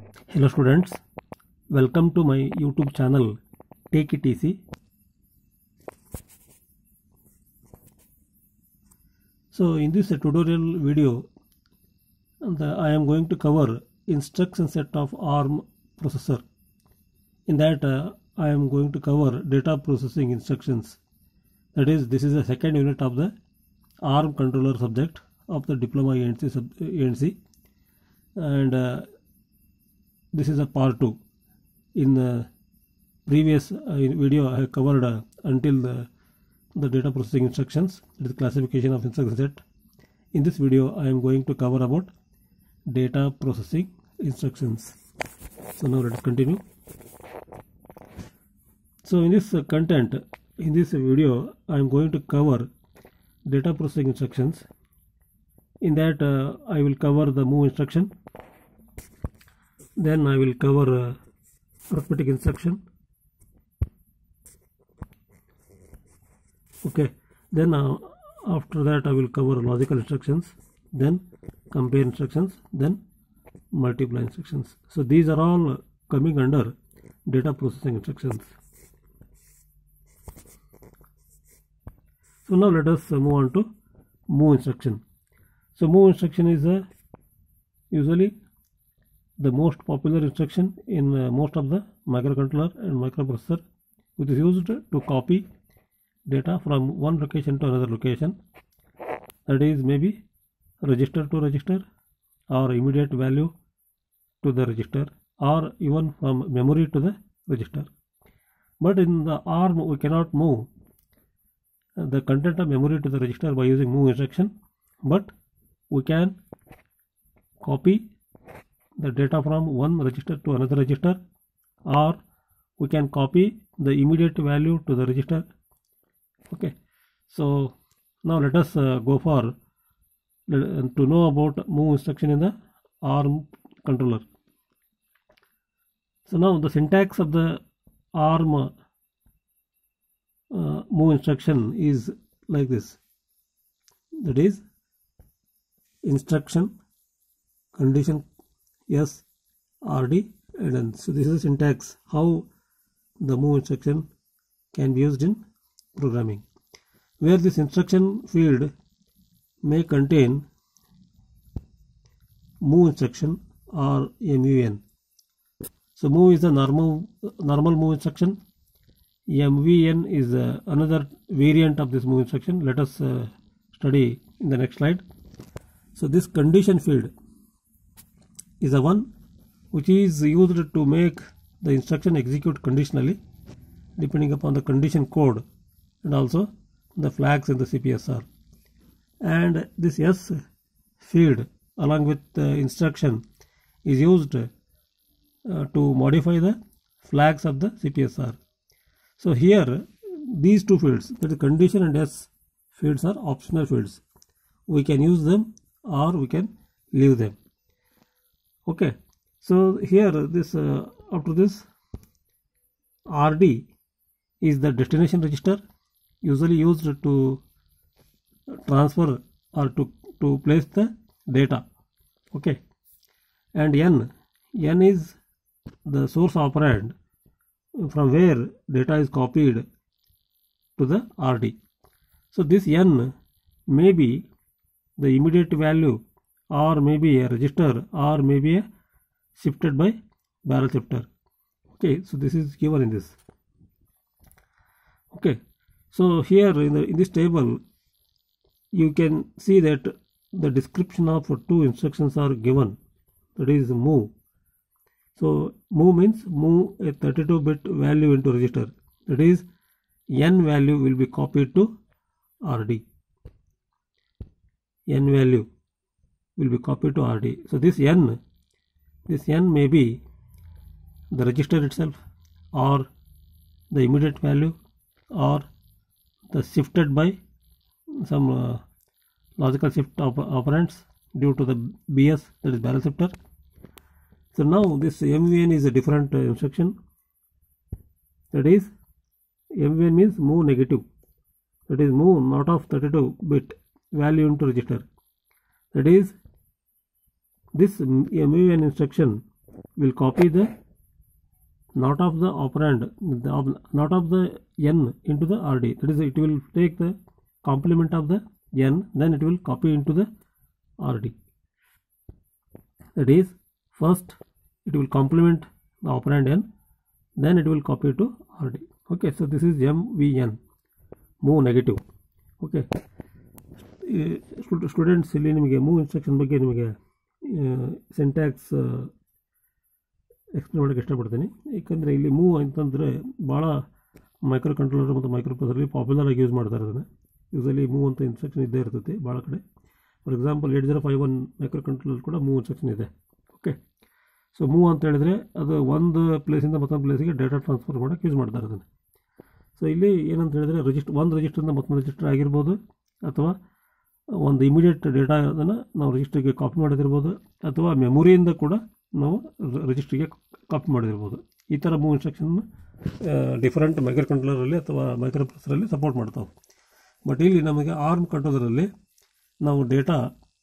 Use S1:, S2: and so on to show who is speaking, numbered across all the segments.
S1: Hello students, welcome to my YouTube channel Take It Easy. So in this tutorial video, the, I am going to cover instruction set of ARM processor. In that uh, I am going to cover data processing instructions. That is, this is the second unit of the ARM controller subject of the diploma ANC, sub, ANC. and uh, this is a part 2 in the previous uh, video i have covered uh, until the, the data processing instructions that is classification of instruction set in this video i am going to cover about data processing instructions so now let us continue so in this uh, content in this video i am going to cover data processing instructions in that uh, i will cover the move instruction then I will cover uh, arithmetic instruction okay then uh, after that I will cover logical instructions then compare instructions then multiply instructions so these are all coming under data processing instructions so now let us uh, move on to move instruction so move instruction is uh, usually the most popular instruction in uh, most of the microcontroller and microprocessor which is used to copy data from one location to another location that is maybe register to register or immediate value to the register or even from memory to the register but in the ARM we cannot move the content of memory to the register by using move instruction but we can copy the data from one register to another register or we can copy the immediate value to the register okay so now let us uh, go for uh, to know about move instruction in the ARM controller so now the syntax of the ARM uh, move instruction is like this that is instruction condition S RD and then so this is syntax how the move instruction can be used in programming where this instruction field may contain move instruction or MVN so move is the normal normal move instruction MVN is uh, another variant of this move instruction let us uh, study in the next slide so this condition field is the one which is used to make the instruction execute conditionally depending upon the condition code and also the flags in the CPSR and this S field along with the instruction is used uh, to modify the flags of the CPSR. So here these two fields that is condition and S fields are optional fields. We can use them or we can leave them okay so here this uh, after this rd is the destination register usually used to transfer or to to place the data okay and n n is the source operand from where data is copied to the rd so this n may be the immediate value or maybe a register or maybe a shifted by barrel shifter okay so this is given in this okay so here in, the, in this table you can see that the description of two instructions are given that is move so move means move a 32 bit value into register that is n value will be copied to rd n value will be copied to RD. So this N, this N may be the register itself or the immediate value or the shifted by some uh, logical shift op operands due to the BS that is barrel shifter. So now this MVN is a different uh, instruction that is MVN means move negative that is move not of 32 bit value into register that is this MVN instruction will copy the not of the operand the op- not of the n into the rd that is it will take the complement of the n then it will copy into the rd that is first it will complement the operand n then it will copy to rd okay so this is mvn move negative okay students ಇಲ್ಲಿ ನಿಮಗೆ move instruction ಬಗ್ಗೆ ನಿಮಗೆ syntax explain ಮಾಡೋಕ್ಕೆ ಇಷ್ಟಪಡ್ತೀನಿ ಏಕೆಂದರೆ ಇಲ್ಲಿ move ಅಂತಂದರೆ ಭಾಳ ಮೈಕ್ರೋ ಕಂಟ್ರೋಲರ್ ಮತ್ತು ಮೈಕ್ರೋ ಪ್ರೊಸೆಸರಲ್ಲಿ ಪಾಪ್ಯುಲರ್ ಆಗಿ ಯೂಸ್ ಮಾಡ್ತಾರೆ ಅದನ್ನು ಯೂಸಲಿ ಮೂವ್ ಅಂತ ಇನ್ಸ್ಟ್ರಕ್ಷನ್ ಇದ್ದೇ ಇರ್ತೈತಿ ಭಾಳ ಕಡೆ for example eight zero five one microcontroller ಕೂಡ ಮೂವ್ ಇನ್ಸ್ಟ್ರಕ್ಷನ್ ಇದೆ ಓಕೆ ಸೊ ಮೂವ್ ಅಂತ ಹೇಳಿದ್ರೆ ಅದು ಒಂದು ಪ್ಲೇಸಿಂದ ಮತ್ತೊಂದು ಪ್ಲೇಸಿಗೆ ಡೇಟಾ ಟ್ರಾನ್ಸ್ಫರ್ ಮಾಡೋಕ್ಕೆ ಯೂಸ್ ಮಾಡ್ತಾರೆ ಅದನ್ನು ಸೊ ಇಲ್ಲಿ ಏನಂತ ಹೇಳಿದ್ರೆ ರಿಜಿಸ್ಟರ್ ಒಂದು ರಿಜಿಸ್ಟರ್ನ ಮತ್ತೊಂದು ರಿಜಿಸ್ಟರ್ ಆಗಿರ್ಬೋದು ಅಥವಾ ಒಂದು ಇಮಿಡಿಯೇಟ್ ಡೇಟಾ ಅದನ್ನು ನಾವು ರಿಜಿಸ್ಟ್ರಿಗೆ ಕಾಪಿ ಮಾಡೋದಿರ್ಬೋದು ಅಥವಾ ಮೆಮೊರಿಯಿಂದ ಕೂಡ ನಾವು ರಿಜಿಸ್ಟ್ರಿಗೆ ಕಾಪಿ ಮಾಡಿರ್ಬೋದು ಈ ಥರ ಮೂವ್ ಇನ್ಸ್ಟ್ರಕ್ಷನ್ ಡಿಫರೆಂಟ್ ಮೈಕ್ರೋ ಕಂಟ್ರೋಲರಲ್ಲಿ ಅಥವಾ ಮೈಕ್ರೋ ಪ್ರೊಸೆಸರಲ್ಲಿ ಸಪೋರ್ಟ್ ಮಾಡ್ತಾವೆ ಬಟ್ ಇಲ್ಲಿ ನಮಗೆ ಆರ್ಮ್ ಕಂಟ್ರೋಲರಲ್ಲಿ ನಾವು ಡೇಟಾ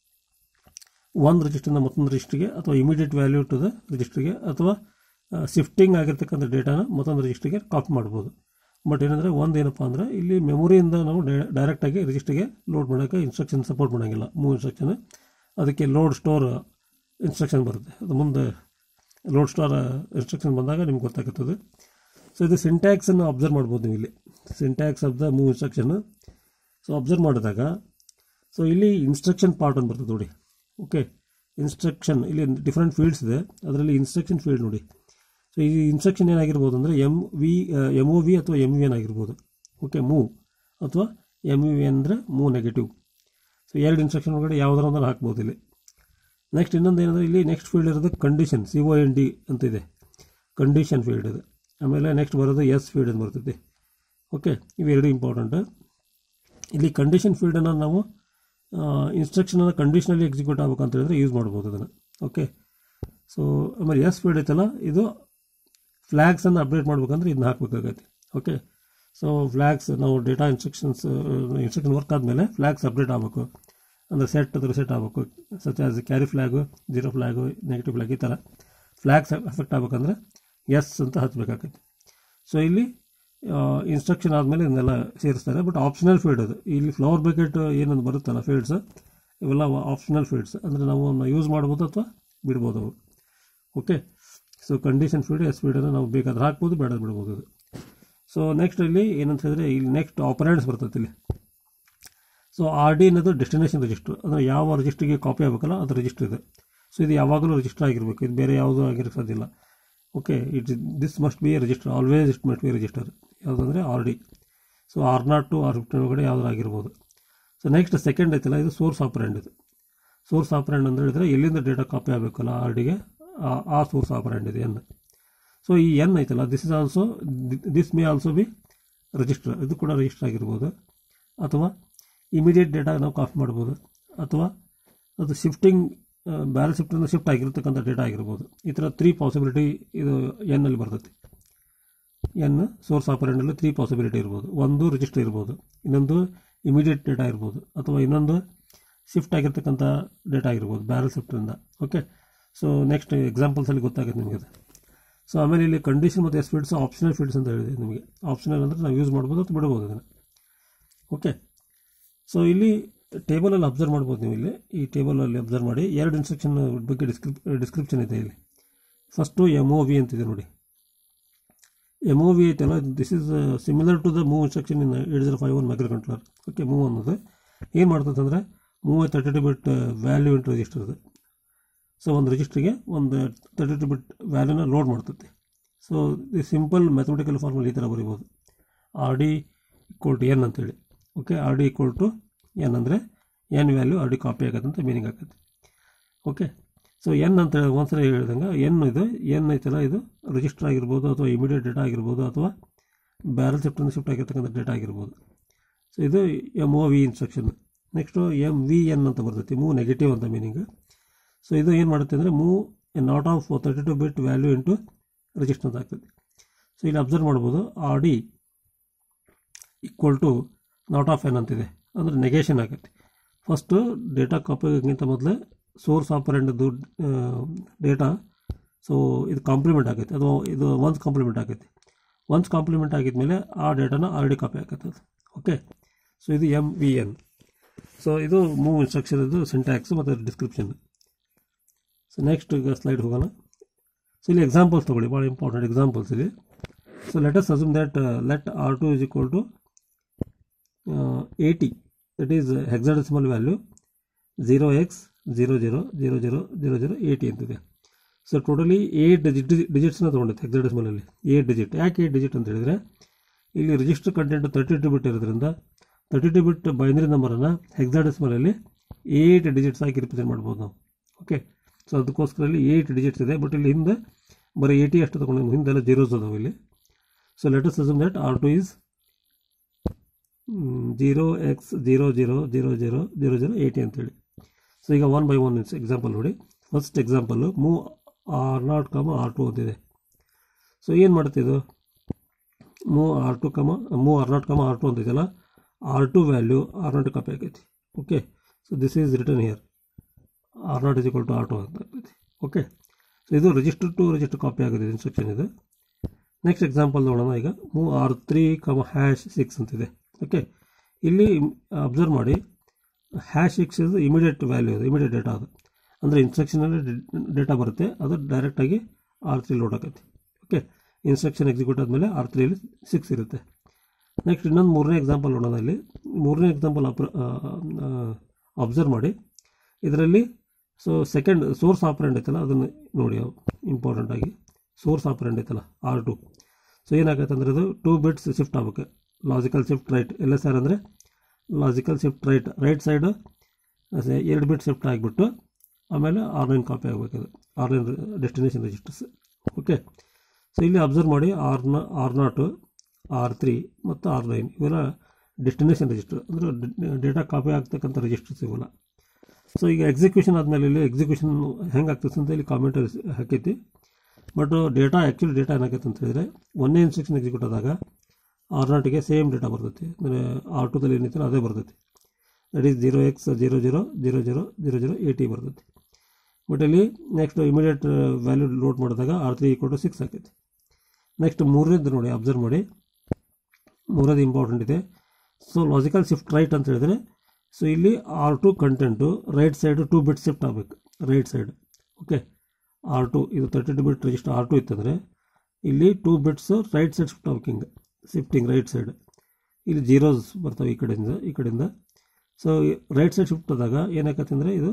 S1: ಒಂದು ರಿಜಿಸ್ಟ್ರಿಂದ ಮತ್ತೊಂದು ರಿಜಿಸ್ಟ್ರಿಗೆ ಅಥವಾ ಇಮಿಡಿಯೇಟ್ ವ್ಯಾಲ್ಯೂ ಟು ದ ರಿಜಿಸ್ಟ್ರಿಗೆ ಅಥವಾ ಶಿಫ್ಟಿಂಗ್ ಆಗಿರ್ತಕ್ಕಂಥ ಡೇಟಾನ ಮತ್ತೊಂದು ರಿಜಿಸ್ಟ್ರಿಗೆ ಕಾಪಿ ಮಾಡ್ಬೋದು ಬಟ್ ಏನಂದರೆ ಒಂದು ಏನಪ್ಪ ಅಂದರೆ ಇಲ್ಲಿ ಮೆಮೊರಿಯಿಂದ ನಾವು ಡೈರೆಕ್ಟಾಗಿ ರಿಜಿಸ್ಟ್ರಿಗೆ ಲೋಡ್ ಮಾಡೋಕ್ಕೆ ಇನ್ಸ್ಟ್ರಕ್ಷನ್ ಸಪೋರ್ಟ್ ಮಾಡೋಂಗಿಲ್ಲ ಮೂವ್ ಇನ್ಸ್ಟ್ರಕ್ಷನ್ ಅದಕ್ಕೆ ಲೋಡ್ ಸ್ಟೋರ್ ಇನ್ಸ್ಟ್ರಕ್ಷನ್ ಬರುತ್ತೆ ಅದು ಮುಂದೆ ಲೋಡ್ ಸ್ಟೋರ್ ಇನ್ಸ್ಟ್ರಕ್ಷನ್ ಬಂದಾಗ ನಿಮ್ಗೆ ಗೊತ್ತಾಗುತ್ತದೆ ಸೊ ಇದು ಸಿಂಟ್ಯಾಕ್ಸನ್ನು ಅಬ್ಸರ್ವ್ ಮಾಡ್ಬೋದು ನೀವು ಇಲ್ಲಿ syntax of the move instruction so observe ಮಾಡಿದಾಗ ಸೊ ಇಲ್ಲಿ ಇನ್ಸ್ಟ್ರಕ್ಷನ್ ಪಾರ್ಟ್ ಅಂತ ಬರ್ತದೆ ನೋಡಿ ಓಕೆ ಇನ್ಸ್ಟ್ರಕ್ಷನ್ ಇಲ್ಲಿ ಡಿಫ್ರೆಂಟ್ ಫೀಲ್ಡ್ಸ್ ಇದೆ ಅದರಲ್ಲಿ ಇನ್ಸ್ಟ್ರಕ್ಷನ್ ಫೀಲ್ಡ್ ನೋಡಿ ಸೊ ಈ ಇನ್ಸ್ಟ್ರಕ್ಷನ್ ಏನಾಗಿರ್ಬೋದು ಅಂದರೆ M V M O V ಅಥವಾ ಎಮ್ ವಿ ಎನ್ ಆಗಿರ್ಬೋದು ಓಕೆ ಮೂವ್ ಅಥವಾ ಎಮ್ ವಿ ಅಂದರೆ ಮೂವ್ ನೆಗೆಟಿವ್ ಸೊ ಎರಡು ಇನ್ಸ್ಟ್ರಕ್ಷನ್ ಒಳಗಡೆ ಯಾವುದರ ಒಂದನ್ನು ಹಾಕ್ಬೋದು ಇಲ್ಲಿ ನೆಕ್ಸ್ಟ್ ಇನ್ನೊಂದು ಏನಂದರೆ ಇಲ್ಲಿ ನೆಕ್ಸ್ಟ್ ಫೀಲ್ಡ್ ಇರೋದು condition C O N D ಅಂತ ಇದೆ ಕಂಡೀಷನ್ ಫೀಲ್ಡ್ ಇದು ಆಮೇಲೆ ನೆಕ್ಸ್ಟ್ ಬರೋದು ಎಸ್ ಫೀಲ್ಡ್ ಅಂತ ಬರ್ತೈತಿ ಓಕೆ ಇವೆರಡು ಇಂಪಾರ್ಟೆಂಟ್ ಇಲ್ಲಿ ಕಂಡೀಷನ್ ಫೀಲ್ಡನ್ನು ನಾವು ಇನ್ಸ್ಟ್ರಕ್ಷನನ್ನು ಕಂಡೀಷನಲ್ಲಿ ಎಕ್ಸಿಕ್ಯೂಟ್ ಆಗ್ಬೇಕು ಅಂತ ಹೇಳಿದ್ರೆ ಯೂಸ್ ಮಾಡ್ಬೋದು ಅದನ್ನು ಓಕೆ ಸೊ ಆಮೇಲೆ ಎಸ್ ಫೀಲ್ಡ್ ಐತಲ್ಲ ಇದು ಫ್ಲ್ಯಾಗ್ಸನ್ನು ಅಪ್ಡೇಟ್ ಮಾಡ್ಬೇಕಂದ್ರೆ ಇದನ್ನ ಹಾಕಬೇಕಾಗತ್ತೆ ಓಕೆ ಸೊ ಫ್ಲ್ಯಾಗ್ಸ್ ನಾವು ಡೇಟಾ ಇನ್ಸ್ಟ್ರಕ್ಷನ್ಸ್ ಇನ್ಸ್ಟ್ರಕ್ಷನ್ ವರ್ಕ್ ಆದಮೇಲೆ ಫ್ಲ್ಯಾಗ್ಸ್ ಅಪ್ಡೇಟ್ ಆಗಬೇಕು ಅಂದರೆ ಸೆಟ್ ಅದು ರಿಸೆಟ್ ಆಗಬೇಕು such as carry flag zero flag negative flag ಈ ಥರ ಫ್ಲ್ಯಾಗ್ಸ್ ಎಫೆಕ್ಟ್ ಆಗಬೇಕಂದ್ರೆ ಎಸ್ ಅಂತ ಹಚ್ಚಬೇಕಾಗತ್ತೆ ಸೊ ಇಲ್ಲಿ ಇನ್ಸ್ಟ್ರಕ್ಷನ್ ಆದಮೇಲೆ ಇದನ್ನೆಲ್ಲ ಸೇರಿಸ್ತಾರೆ ಬಟ್ ಆಪ್ಷನಲ್ ಫೀಲ್ಡ್ ಅದು ಇಲ್ಲಿ ಫ್ಲವರ್ ಬಕೆಟ್ ಏನಂದು ಬರುತ್ತಲ್ಲ ಫೀಲ್ಡ್ಸ್ ಇವೆಲ್ಲ ಆಪ್ಷನಲ್ ಫೀಲ್ಡ್ಸ್ ಅಂದರೆ ನಾವು ಯೂಸ್ ಮಾಡ್ಬೋದು ಅಥವಾ ಬಿಡ್ಬೋದು ಅವು okay so condition field S ಫೀಲ್ಡನ್ನು ನಾವು ಬೇಕಾದ್ರೆ ಹಾಕ್ಬೋದು ಬೇಡ ಬಿಡ್ಬೋದು ಅದು ಸೊ ನೆಕ್ಸ್ಟ್ ಇಲ್ಲಿ ಏನಂತ ಹೇಳಿದ್ರೆ ಇಲ್ಲಿ ನೆಕ್ಸ್ಟ್ ಆಪರೇಟ್ಸ್ ಬರ್ತೈತೆ ಇಲ್ಲಿ ಸೊ ಆರ್ ಡಿ ಅನ್ನೋದು ಡೆಸ್ಟಿನೇಷನ್ ರಿಜಿಸ್ಟರ್ ಅಂದರೆ ಯಾವ ರಿಜಿಸ್ಟ್ರಿಗೆ ಕಾಪಿ ಆಗಬೇಕಲ್ಲ ಅದು ರಿಜಿಸ್ಟರ್ ಇದೆ ಸೊ ಇದು ಯಾವಾಗಲೂ ರಿಜಿಸ್ಟರ್ ಆಗಿರಬೇಕು ಇದು ಬೇರೆ ಯಾವುದೂ ಆಗಿರೋಕ್ಕೆ ಸಾಧ್ಯ ಇಲ್ಲ okay it this must be register always it must be register ಯಾವುದಂದರೆ R D so R naught to R fifteen ಒಳಗಡೆ ಯಾವ್ದಾರು ಆಗಿರ್ಬೋದು ಸೊ ನೆಕ್ಸ್ಟ್ ಸೆಕೆಂಡ್ ಐತಲ್ಲ ಇದು ಸೋರ್ಸ್ ಆಪರೆಂಡ್ ಇದು ಸೋರ್ಸ್ ಆಪರೆಂಡ್ ಅಂತ ಹೇಳಿದ್ರೆ ಎಲ್ಲಿಂದ ಡೇಟಾ ಕಾಪಿ ಆಗಬೇಕಲ್ಲ ಆರ್ ಡಿಗೆ ಆ ಸೋರ್ಸ್ ಆಪರೆಂಡ್ ಇದೆ ಎನ್ ಸೊ ಈ ಎನ್ ಐತಲ್ಲ this is also this may also be register ಇದು ಕೂಡ ರಿಜಿಸ್ಟರ್ ಆಗಿರ್ಬೋದು ಅಥವಾ ಇಮಿಡಿಯೇಟ್ ಡೇಟಾ ನಾವು ಕಾಪಿ ಮಾಡ್ಬೋದು ಅಥವಾ ಅದು ಶಿಫ್ಟಿಂಗ್ ಬ್ಯಾರಲ್ ಶಿಫ್ಟಿಂದ ಶಿಫ್ಟ್ ಆಗಿರ್ತಕ್ಕಂಥ ಡೇಟಾ ಆಗಿರ್ಬೋದು ಈ ಥರ ತ್ರೀ ಪಾಸಿಬಿಲಿಟಿ ಇದು ಎನ್ನಲ್ಲಿ ಬರ್ತೈತಿ ಎನ್ ಸೋರ್ಸ್ ಆಪರೇಂಡಲ್ಲಿ ತ್ರೀ ಪಾಸಿಬಿಲಿಟಿ ಇರ್ಬೋದು ಒಂದು ರಿಜಿಸ್ಟರ್ ಇರ್ಬೋದು ಇನ್ನೊಂದು ಇಮಿಡಿಯೇಟ್ ಡೇಟಾ ಇರ್ಬೋದು ಅಥವಾ ಇನ್ನೊಂದು ಶಿಫ್ಟ್ ಆಗಿರ್ತಕ್ಕಂಥ ಡೇಟಾ ಆಗಿರ್ಬೋದು ಬ್ಯಾರಲ್ ಶಿಫ್ಟಿಂದ ಓಕೆ ಸೊ ನೆಕ್ಸ್ಟ್ ಎಕ್ಸಾಂಪಲ್ಸಲ್ಲಿ ಗೊತ್ತಾಗುತ್ತೆ ನಿಮಗೆ ಅದು ಸೊ ಆಮೇಲೆ ಇಲ್ಲಿ ಕಂಡೀಷನ್ ಮತ್ತು ಎಸ್ ಫೀಲ್ಡ್ಸ್ ಆಪ್ಷನಲ್ ಫೀಲ್ಡ್ಸ್ ಅಂತ ಹೇಳಿದೆ ನಿಮಗೆ ಆಪ್ಷನಲ್ ಅಂದರೆ ನಾವು ಯೂಸ್ ಮಾಡ್ಬೋದು ಅಥವಾ ಬಿಡ್ಬೋದು ಅದನ್ನು ಓಕೆ ಸೊ ಇಲ್ಲಿ ಟೇಬಲಲ್ಲಿ ಅಬ್ಸರ್ವ್ ಮಾಡ್ಬೋದು ನೀವು ಇಲ್ಲಿ ಈ ಟೇಬಲಲ್ಲಿ ಅಬ್ಸರ್ವ್ ಮಾಡಿ ಎರಡು ಇನ್ಸ್ಟ್ರಕ್ಷನ್ ಬಗ್ಗೆ ಡಿಸ್ಕ್ರಿಪ್ ಡಿಸ್ಕ್ರಿಪ್ಷನ್ ಇದೆ ಇಲ್ಲಿ ಫಸ್ಟು ಎಮ್ ಒ ವಿ ಅಂತಿದೆ ನೋಡಿ ಎಮ್ ಒ ವಿ ಐತಲ್ಲ this is similar to the move instruction in eight zero five one microcontroller okay move ಅನ್ನೋದು ಏನು ಮಾಡ್ತದೆ ಅಂದರೆ move thirty two bit value into register ಅದು ಸೊ ಒಂದು ರಿಜಿಸ್ಟ್ರಿಗೆ ಒಂದು ತರ್ಟಿ ಟು ಬಿಟ್ ವ್ಯಾಲ್ಯೂನ ಲೋಡ್ ಮಾಡ್ತೈತೆ ಸೊ ಈ ಸಿಂಪಲ್ ಮ್ಯಾಥಮೆಟಿಕಲ್ ಫಾರ್ಮಲ್ ಈ ಥರ ಬರಿಬೋದು R D equal to N ಅಂತೇಳಿ okay R D equal to N ಅಂದರೆ N value R D copy ಆಗತ್ತೆ ಅಂತ ಮೀನಿಂಗ್ ಆಗುತ್ತೆ ಓಕೆ ಸೊ ಎನ್ ಅಂತ ಹೇಳಿ ಒಂದ್ಸಲ ಹೇಳ್ದಂಗೆ ಎನ್ ಇದು ಎನ್ ಐತಲ್ಲ ಇದು ರಿಜಿಸ್ಟರ್ ಆಗಿರ್ಬೋದು ಅಥವಾ ಇಮಿಡಿಯೇಟ್ ಡೇಟಾ ಆಗಿರ್ಬೋದು ಅಥವಾ ಬ್ಯಾರಲ್ ಶಿಫ್ಟಿಂದ ಶಿಫ್ಟ್ ಆಗಿರ್ತಕ್ಕಂಥ ಡೇಟಾ ಆಗಿರ್ಬೋದು ಸೊ ಇದು M O V instruction next M V N ಅಂತ ಬರ್ತೈತಿ ಮೂವ್ ನೆಗೆಟಿವ್ ಅಂತ ಮೀನಿಂಗ್ ಸೊ ಇದು ಏನು ಮಾಡುತ್ತೆ ಅಂದರೆ move a not of thirty two bit value into register ಅಂತ ಆಗ್ತದೆ ಸೊ ಇಲ್ಲಿ ಅಬ್ಸರ್ವ್ ಮಾಡ್ಬೋದು R D equal to not of N ಅಂತಿದೆ ಅಂದರೆ ನೆಗೇಷನ್ ಆಗುತ್ತೆ ಫಸ್ಟು ಡೇಟಾ ಕಾಪಿಗಿಂತ ಮೊದಲೇ ಸೋರ್ಸ್ ಆಪರೆಂಡದ್ದು ಡೇಟಾ ಸೊ ಇದು ಕಾಂಪ್ಲಿಮೆಂಟ್ ಆಗೈತೆ ಅದು ಇದು ಒನ್ಸ್ ಕಾಂಪ್ಲಿಮೆಂಟ್ ಆಗೈತೆ ಒನ್ಸ್ ಕಾಂಪ್ಲಿಮೆಂಟ್ ಆಗಿದ್ಮೇಲೆ ಆ ಡೇಟಾನ ಆಲ್ರೆಡಿ ಕಾಪಿ ಆಗತ್ತೆ ಅದು ಓಕೆ ಸೊ ಇದು ಎಮ್ ವಿ ಎನ್ ಸೊ ಇದು ಮೂವ್ ಇನ್ಸ್ಟ್ರಕ್ಷನ್ ಇದು ಸಿಂಟ್ಯಾಕ್ಸ್ ಮತ್ತು ಡಿಸ್ಕ್ರಿಪ್ಷನ್ ಸೊ ನೆಕ್ಸ್ಟ್ ಈಗ ಸ್ಲೈಡ್ ಹೋಗೋಣ ಸೊ ಇಲ್ಲಿ ಎಕ್ಸಾಂಪಲ್ಸ್ ತೊಗೊಳ್ಳಿ ಭಾಳ ಇಂಪಾರ್ಟೆಂಟ್ ಎಕ್ಸಾಂಪಲ್ಸ್ ಇಲ್ಲಿ so let us assume that let R two is equal to eighty that is hexadecimal value zero X zero zero zero zero zero zero eighty ಅಂತಿದೆ so totally eight digit ಡಿಜಿಟ್ಸ್ನ ತೊಗೊಂಡೈತೆ ಹೆಕ್ಸಾಡೆಸಿಮಲಲ್ಲಿ eight digit ಯಾಕೆ eight digit ಅಂತ ಹೇಳಿದರೆ ಇಲ್ಲಿ register content thirty two bit ಇರೋದ್ರಿಂದ thirty two bit binary ನಂಬರನ್ನು ಹೆಕ್ಸಾಡೆಸಿಮಲಲ್ಲಿ ಏಟ್ ಡಿಜಿಟ್ಸ್ ಆಗಿ ರಿಪ್ರೆಸೆಂಟ್ ಮಾಡ್ಬೋದು ನಾವು ಓಕೆ ಸೊ ಅದಕ್ಕೋಸ್ಕರ ಇಲ್ಲಿ ಏಟ್ ಡಿಜಿಟ್ಸ್ ಇದೆ ಬಟ್ ಇಲ್ಲಿ ಹಿಂದೆ ಬರೀ ಏಯ್ಟಿ ಅಷ್ಟು ತೊಗೊಂಡು ಹಿಂದೆಲ್ಲ ಜೀರೋಸ್ ಅದಾವೆ ಇಲ್ಲಿ so let's assume that R two is zero X zero zero zero zero zero zero eighty ಅಂತೇಳಿ ಸೊ ಈಗ ಒನ್ ಬೈ ಒನ್ ಎಕ್ಸಾಂಪಲ್ ನೋಡಿ first example move R naught comma R two ಅಂತಿದೆ so ಏನು ಮಾಡುತ್ತೆ ಇದು move R two comma move R naught comma R two ಅಂತಿದೆಯಲ್ಲ R two value R naught copy ಆಗೈತಿ okay so this is return here R not is equal to R two ಅಂತ ಆಗ್ತೈತಿ okay so ಇದು register to register copy ಆಗಿದೆ instruction ಇದು next example ನೋಡೋಣ ಈಗ move R three comma hash six ಅಂತಿದೆ okay ಇಲ್ಲಿ ಅಬ್ಸರ್ವ್ ಮಾಡಿ ಹ್ಯಾಶ್ ಸಿಕ್ಸ್ ಇದು ಇಮಿಡಿಯೇಟ್ ವ್ಯಾಲ್ಯೂ ಅದು ಇಮಿಡಿಯೇಟ್ ಡೇಟಾ ಅದು ಅಂದರೆ ಇನ್ಸ್ಟ್ರಕ್ಷನಲ್ಲಿ ಡೇಟಾ ಬರುತ್ತೆ ಅದು ಡೈರೆಕ್ಟಾಗಿ ಆರ್ ತ್ರೀ ಲೋಡ್ ಆಗುತ್ತೆ ಓಕೆ ಇನ್ಸ್ಟ್ರಕ್ಷನ್ ಎಕ್ಸಿಕ್ಯೂಟ್ ಆದಮೇಲೆ ಆರ್ ತ್ರೀಲಿ ಸಿಕ್ಸ್ ಇರುತ್ತೆ ನೆಕ್ಸ್ಟ್ ಇನ್ನೊಂದು ಮೂರನೇ ಎಕ್ಸಾಂಪಲ್ ನೋಡೋಣ ಇಲ್ಲಿ ಮೂರನೇ ಎಕ್ಸಾಂಪಲ್ ಅಬ್ಸರ್ವ್ ಮಾಡಿ ಇದರಲ್ಲಿ ಸೊ ಸೆಕೆಂಡ್ ಸೋರ್ಸ್ ಆಪರೆಂಡ್ ಐತಲ್ಲ ಅದನ್ನು ನೋಡಿ ಇಂಪಾರ್ಟೆಂಟ್ ಆಗಿ ಸೋರ್ಸ್ ಆಪರೆಂಡ್ ಐತಲ್ಲ ಆರ್ ಟು ಸೊ ಏನಾಗತ್ತೆ ಅಂದರೆ ಅದು ಟೂ ಬಿಟ್ಸ್ ಶಿಫ್ಟ್ ಆಗಬೇಕು logical shift right L S R ಅಂದರೆ logical shift right right side ಎರಡು ಬಿಟ್ ಶಿಫ್ಟ್ ಆಗಿಬಿಟ್ಟು ಆಮೇಲೆ ಆನ್ಲೈನ್ ಕಾಪಿ ಆಗಬೇಕದು online destination registers okay so ಇಲ್ಲಿ ಅಬ್ಸರ್ವ್ ಮಾಡಿ ಆರ್ ನ ಆರ್ ನಾಟು ಆರ್ ತ್ರೀ ಮತ್ತು ಆರ್ ನೈನ್ ಇವೆಲ್ಲ ಡೆಸ್ಟಿನೇಷನ್ ರಿಜಿಸ್ಟರ್ ಅಂದರೆ ಡೇಟಾ ಕಾಪಿ ಆಗ್ತಕ್ಕಂಥ ರಿಜಿಸ್ಟರ್ಸ್ ಇವೆಲ್ಲ ಸೊ ಈಗ ಎಕ್ಸಿಕ್ಯೂಷನ್ ಆದಮೇಲೆ ಇಲ್ಲಿ ಎಕ್ಸಿಕ್ಯೂಷನ್ ಹೆಂಗೆ ಆಗ್ತದೆ ಅಂತ ಇಲ್ಲಿ ಕಾಮೆಂಟ್ ಹಾಕೈತಿ ಬಟ್ ಡೇಟಾ ಆ್ಯಕ್ಚುಲಿ ಡೇಟಾ ಏನಾಗೈತೆ ಅಂತ ಹೇಳಿದ್ರೆ ಒಂದೇ ಇನ್ಸ್ಟ್ರಕ್ಷನ್ ಎಕ್ಸಿಕ್ಯೂಟ್ ಆದಾಗ ಆರ್ ನಾಟಿಗೆ ಸೇಮ್ ಡೇಟಾ ಬರ್ತೈತಿ ಅಂದರೆ ಆರ್ ಟುದಲ್ಲಿ ಏನೈತೆ ಅದೇ ಬರ್ತೈತಿ that is zero X zero zero zero zero zero zero eighty ಬರ್ತೈತಿ ಬಟ್ ಇಲ್ಲಿ ನೆಕ್ಸ್ಟ್ ಇಮಿಡಿಯೇಟ್ ವ್ಯಾಲ್ಯೂ ಲೋಡ್ ಮಾಡಿದಾಗ R three equal to six ಆಕೈತಿ ನೆಕ್ಸ್ಟ್ ಮೂರನೇದು ನೋಡಿ ಅಬ್ಸರ್ವ್ ಮಾಡಿ ಮೂರನೇದು ಇಂಪಾರ್ಟೆಂಟ್ ಇದೆ ಸೊ ಲಾಜಿಕಲ್ ಶಿಫ್ಟ್ ರೈಟ್ ಅಂತ ಹೇಳಿದ್ರೆ ಸೊ ಇಲ್ಲಿ R two content right side two bit shift ಆಗಬೇಕು right side okay R two ಇದು thirty two bit register R two ಇತ್ತಂದರೆ ಇಲ್ಲಿ two bits right side shift ಆಗ್ಬೇಕು ಹಿಂಗೆ ಶಿಫ್ಟಿಂಗ್ ರೈಟ್ ಸೈಡ್ ಇಲ್ಲಿ ಜೀರೋಸ್ ಬರ್ತವೆ ಈ ಕಡೆಯಿಂದ ಈ ಕಡೆಯಿಂದ ಸೊ ರೈಟ್ ಸೈಡ್ ಶಿಫ್ಟ್ ಆದಾಗ ಏನಾಗತ್ತೆ ಅಂದರೆ ಇದು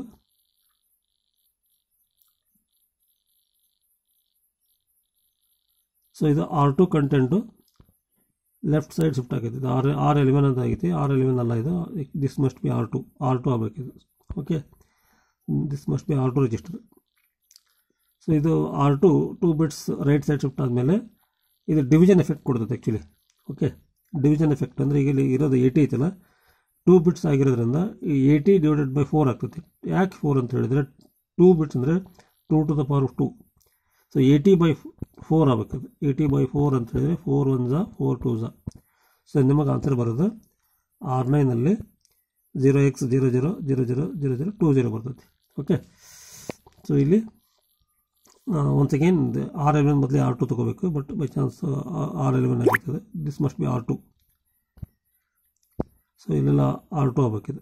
S1: ಸೊ ಇದು R two content left side shift ಆಗೈತೆ ಇದು ಆರ್ ಆರ್ ಎಲೆವೆನ್ ಅಂತ ಆಗೈತಿ ಆರ್ ಎಲೆವೆನ್ ಅಲ್ಲ ಇದು this must be R two R two ಆಗಬೇಕಿದು okay this must be R two register so ಇದು R two two bits right side shift ಆದಮೇಲೆ ಇದು ಡಿವಿಷನ್ ಎಫೆಕ್ಟ್ ಕೊಡ್ತದೆ ಆ್ಯಕ್ಚುಲಿ ಓಕೆ ಡಿವಿಷನ್ ಎಫೆಕ್ಟ್ ಅಂದರೆ ಈಗ ಇಲ್ಲಿ ಇರೋದು ಏಯ್ಟಿ ಐತಲ್ಲ ಟೂ ಬಿಟ್ಸ್ ಆಗಿರೋದ್ರಿಂದ ಈ ಏಯ್ಟಿ ಡಿವೈಡೆಡ್ ಬೈ ಫೋರ್ ಆಗ್ತೈತಿ ಯಾಕೆ ಫೋರ್ ಅಂತ ಹೇಳಿದ್ರೆ ಟೂ ಬಿಟ್ಸ್ ಅಂದರೆ two to the power of two so eighty by four ಆಗಬೇಕದು ಏಯ್ಟಿ ಬೈ ಫೋರ್ ಅಂತ ಹೇಳಿದ್ರೆ ಫೋರ್ ಒನ್ ಝಾ ಫೋರ್ ಟೂ ಝಾ ಸೊ ನಿಮಗೆ ಆನ್ಸರ್ ಬರೋದು ಆರ್ ನೈನಲ್ಲಿ zero X zero zero zero zero zero zero two zero ಬರ್ತೈತಿ ಓಕೆ ಸೊ ಇಲ್ಲಿ ಒನ್ಸ್ ಅಗೇನ್ ಆರ್ ಎಲೆವೆನ್ ಬದಲಿ ಆರ್ ಟು ತೊಗೋಬೇಕು but by chance R eleven ಆಗಿರ್ತದೆ this must be R two so ಇಲ್ಲೆಲ್ಲ R two ಆಗಬೇಕಿದೆ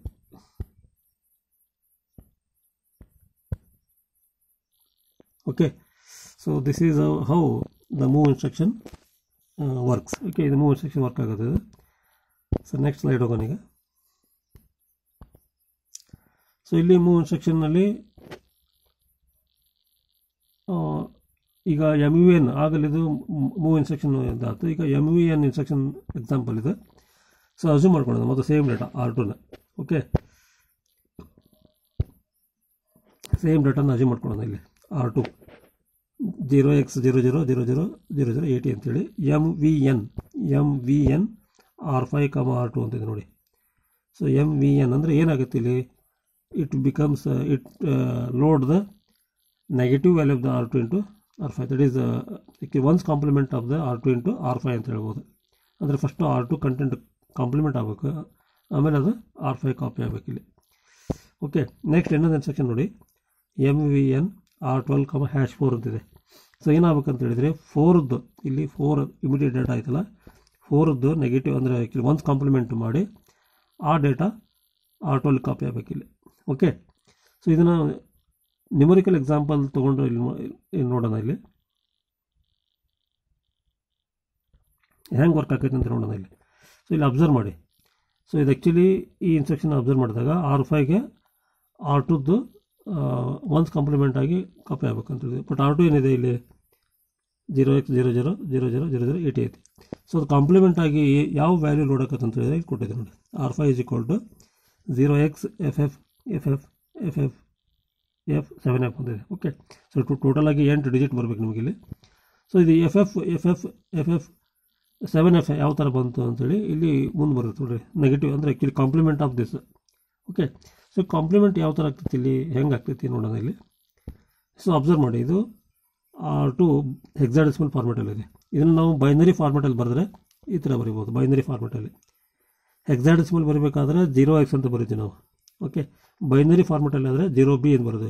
S1: okay so this is how the move instruction works okay ಇದು move instruction work ಆಗುತ್ತೆ ಇದು so next slide ಹೋಗೋಣ ಈಗ so ಇಲ್ಲಿ ಮೂವ್ ಇನ್ಸ್ಟ್ರಕ್ಷನ್ನಲ್ಲಿ ಈಗ ಎಮ್ ಯು ಎನ್ ಆಗಲಿದು ಮೂವ್ ಇನ್ಸ್ಟ್ರಕ್ಷನ್ ಇದಾಯ್ತು ಈಗ M U N instruction example ಇದೆ ಸೊ ಅಸ್ಯೂಮ್ ಮಾಡ್ಕೊಳ್ಳೋಣ ಮತ್ತು ಸೇಮ್ ಡೇಟಾ ಆರ್ ಟುನ ಓಕೆ ಸೇಮ್ ಡೇಟಾನ ಅಸ್ಯೂಮ್ ಮಾಡ್ಕೊಳ್ಳೋಣ ಇಲ್ಲಿ R two zero X zero zero zero zero zero zero eighty ಅಂತೇಳಿ M V N M V N R five comma R two ಅಂತಿದೆ ನೋಡಿ ಸೊ ಎಮ್ ವಿ ಎನ್ ಅಂದರೆ ಏನಾಗುತ್ತೆ ಇಲ್ಲಿ it becomes it load the negative value of the R two into R five that is one's complement of the R two into R five ಅಂತ ಹೇಳ್ಬೋದು ಅಂದರೆ first R two content complement ಆಗಬೇಕು ಆಮೇಲೆ ಅದು R five copy ಆಗಬೇಕು ಇಲ್ಲಿ okay next ಇನ್ನೊಂದು instruction ನೋಡಿ M V N R twelve comma hash four ಅಂತಿದೆ ಸೊ ಏನಾಗಬೇಕಂತ ಹೇಳಿದರೆ ಫೋರ್ದು ಇಲ್ಲಿ ಫೋರ್ ಇಮಿಡಿಯೇಟ್ ಡೇಟಾ ಆಯ್ತಲ್ಲ ಫೋರ್ದು ನೆಗೆಟಿವ್ ಅಂದರೆ ಆ್ಯಕ್ಚುಲಿ ಒನ್ಸ್ ಕಾಂಪ್ಲಿಮೆಂಟ್ ಮಾಡಿ ಆ ಡೇಟಾ ಆರ್ ಟ್ವೆಲ್ ಕಾಪಿ ಆಗಬೇಕು ಇಲ್ಲಿ ಓಕೆ ಸೊ ಇದನ್ನು ನ್ಯೂಮರಿಕಲ್ ಎಕ್ಸಾಂಪಲ್ ತೊಗೊಂಡು ಇಲ್ಲಿ ನೋ- ಇಲ್ಲಿ ನೋಡೋಣ ಇಲ್ಲಿ ಹೆಂಗೆ ವರ್ಕ್ ಆಕೈತೆ ಅಂತ ನೋಡೋಣ ಇಲ್ಲಿ ಸೊ ಇಲ್ಲಿ ಅಬ್ಸರ್ವ್ ಮಾಡಿ ಸೊ ಇದು ಆ್ಯಕ್ಚುಲಿ ಈ ಇನ್ಸ್ಟ್ರಕ್ಷನ್ ಅಬ್ಸರ್ವ್ ಮಾಡಿದಾಗ ಆರ್ ಫೈವ್ಗೆ ಆರ್ ಟುದ್ದು ಒನ್ಸ್ ಕಾಂಪ್ಲಿಮೆಂಟ್ ಆಗಿ ಕಾಪಿ ಆಗ್ಬೇಕಂತ ಹೇಳಿದೆ ಬಟ್ ಆರ್ ಟು ಏನಿದೆ ಇಲ್ಲಿ zero X zero zero zero zero zero zero eighty ಐತಿ ಸೊ ಅದು ಕಾಂಪ್ಲಿಮೆಂಟ್ ಆಗಿ ಯಾವ ವ್ಯಾಲ್ಯೂ ನೋಡಕತ್ತೆ ಅಂತ ಹೇಳಿದ್ರೆ ಇಲ್ಲಿ ಕೊಟ್ಟಿದೆ ನೋಡಿ R five is equal to zero x F F F F F F F seven F ಅಂತಿದೆ ಓಕೆ ಸೊ ಟು ಟೋಟಲ್ ಆಗಿ ಎಂಟು ಡಿಜಿಟ್ ಬರಬೇಕು ನಿಮಗೆ ಇಲ್ಲಿ ಸೊ ಇದು F F F F F F seven F ಯಾವ ಥರ ಬಂತು ಅಂತೇಳಿ ಇಲ್ಲಿ ಮುಂದೆ ಬರುತ್ತೆ ನೋಡ್ರಿ ನೆಗೆಟಿವ್ ಅಂದರೆ actually complement of this okay so complement ಯಾವ ಥರ ಆಗ್ತೈತಿ ಇಲ್ಲಿ ಹೆಂಗೆ ಆಗ್ತೈತಿ ನೋಡೋಣ ಇಲ್ಲಿ ಸೊ ಅಬ್ಸರ್ವ್ ಮಾಡಿ ಇದು ಟು ಹೆಕ್ಸಾಡೆಸಿಮಲ್ ಫಾರ್ಮೆಟಲ್ಲಿದೆ ಇದನ್ನು ನಾವು ಬೈನರಿ ಫಾರ್ಮೆಟಲ್ಲಿ ಬರೆದ್ರೆ ಈ ಥರ ಬರಿಬೋದು ಬೈನರಿ ಫಾರ್ಮೆಟಲ್ಲಿ ಹೆಕ್ಸಾಡೆಸಿಮಲ್ ಬರೀಬೇಕಾದ್ರೆ ಜೀರೋ ಎಕ್ಸ್ ಅಂತ ಬರೀತೀವಿ ನಾವು ಓಕೆ ಬೈನರಿ ಫಾರ್ಮೆಟಲ್ಲಿ ಆದರೆ ಜೀರೋ ಬಿ ಅಂತ ಬರೋದು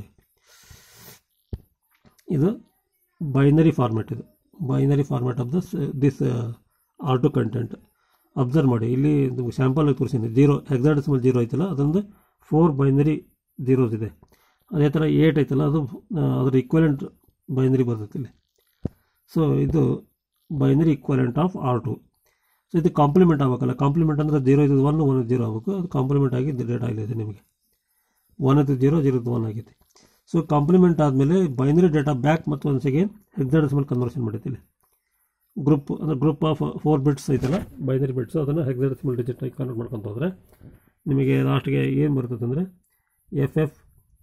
S1: ಇದು ಬೈನರಿ ಫಾರ್ಮೆಟ್ ಇದು binary format of thus this R two content observe ಮಾಡಿ ಇಲ್ಲಿ ಸ್ಯಾಂಪಲ್ ತೋರಿಸಿನಿ ಜೀರೋ ಹೆಕ್ಸಾಡೆಸಿಮಲ್ ಜೀರೋ ಐತಲ್ಲ ಅದೊಂದು ಫೋರ್ ಬೈನರಿ ಜೀರೋಸ್ ಇದೆ ಅದೇ ಥರ ಏಟ್ ಐತಲ್ಲ ಅದು ಆ, ಅದರ ಈಕ್ವಲೆಂಟ್ ಬೈನರಿ ಬರ್ತೈತೆ ಇಲ್ಲಿ ಸೊ ಇದು binary equivalent of R two so ಇದು ಕಾಂಪ್ಲಿಮೆಂಟ್ ಆಗಬೇಕಲ್ಲ ಕಾಂಪ್ಲಿಮೆಂಟ್ ಅಂದರೆ ಜೀರೋ ಇದು ಒನ್ ಒನ್ ಜೀರೋ ಆಗಬೇಕು ಅದು ಕಾಂಪ್ಲಿಮೆಂಟ್ ಆಗಿ ಡೇಟಾ ಇಲ್ಲಿದೆ ನಿಮಗೆ ಒನ್ ಇದು ಜೀರೋ ಜೀರೋ ಒನ್ ಆಗೈತಿ ಸೊ ಕಾಂಪ್ಲಿಮೆಂಟ್ ಆದಮೇಲೆ ಬೈನರಿ ಡೇಟಾ ಬ್ಯಾಕ್ ಮತ್ತು ಒನ್ಸ್ ಅಗೇನ್ ಹೆಕ್ಸಾಡೆಸಿಮಲ್ ಕನ್ವರ್ಷನ್ ಮಾಡೈತಿ ಇಲ್ಲಿ ಗ್ರೂಪ್ ಅಂದರೆ ಗ್ರೂಪ್ ಆಫ್ ಫೋರ್ ಬಿಟ್ಸ್ ಐತಲ್ಲ ಬೈನರಿ ಬಿಟ್ಸ್ ಅದನ್ನು ಹೆಕ್ಸಾಡೆಸಿಮಲ್ ಡಿಜಿಟ್ ಆಗಿ ಕನ್ವರ್ಟ್ ಮಾಡ್ಕೊಂತ ಹೋದರೆ ನಿಮಗೆ ಲಾಸ್ಟ್ಗೆ ಏನು ಬರ್ತದೆ ಅಂದರೆ F F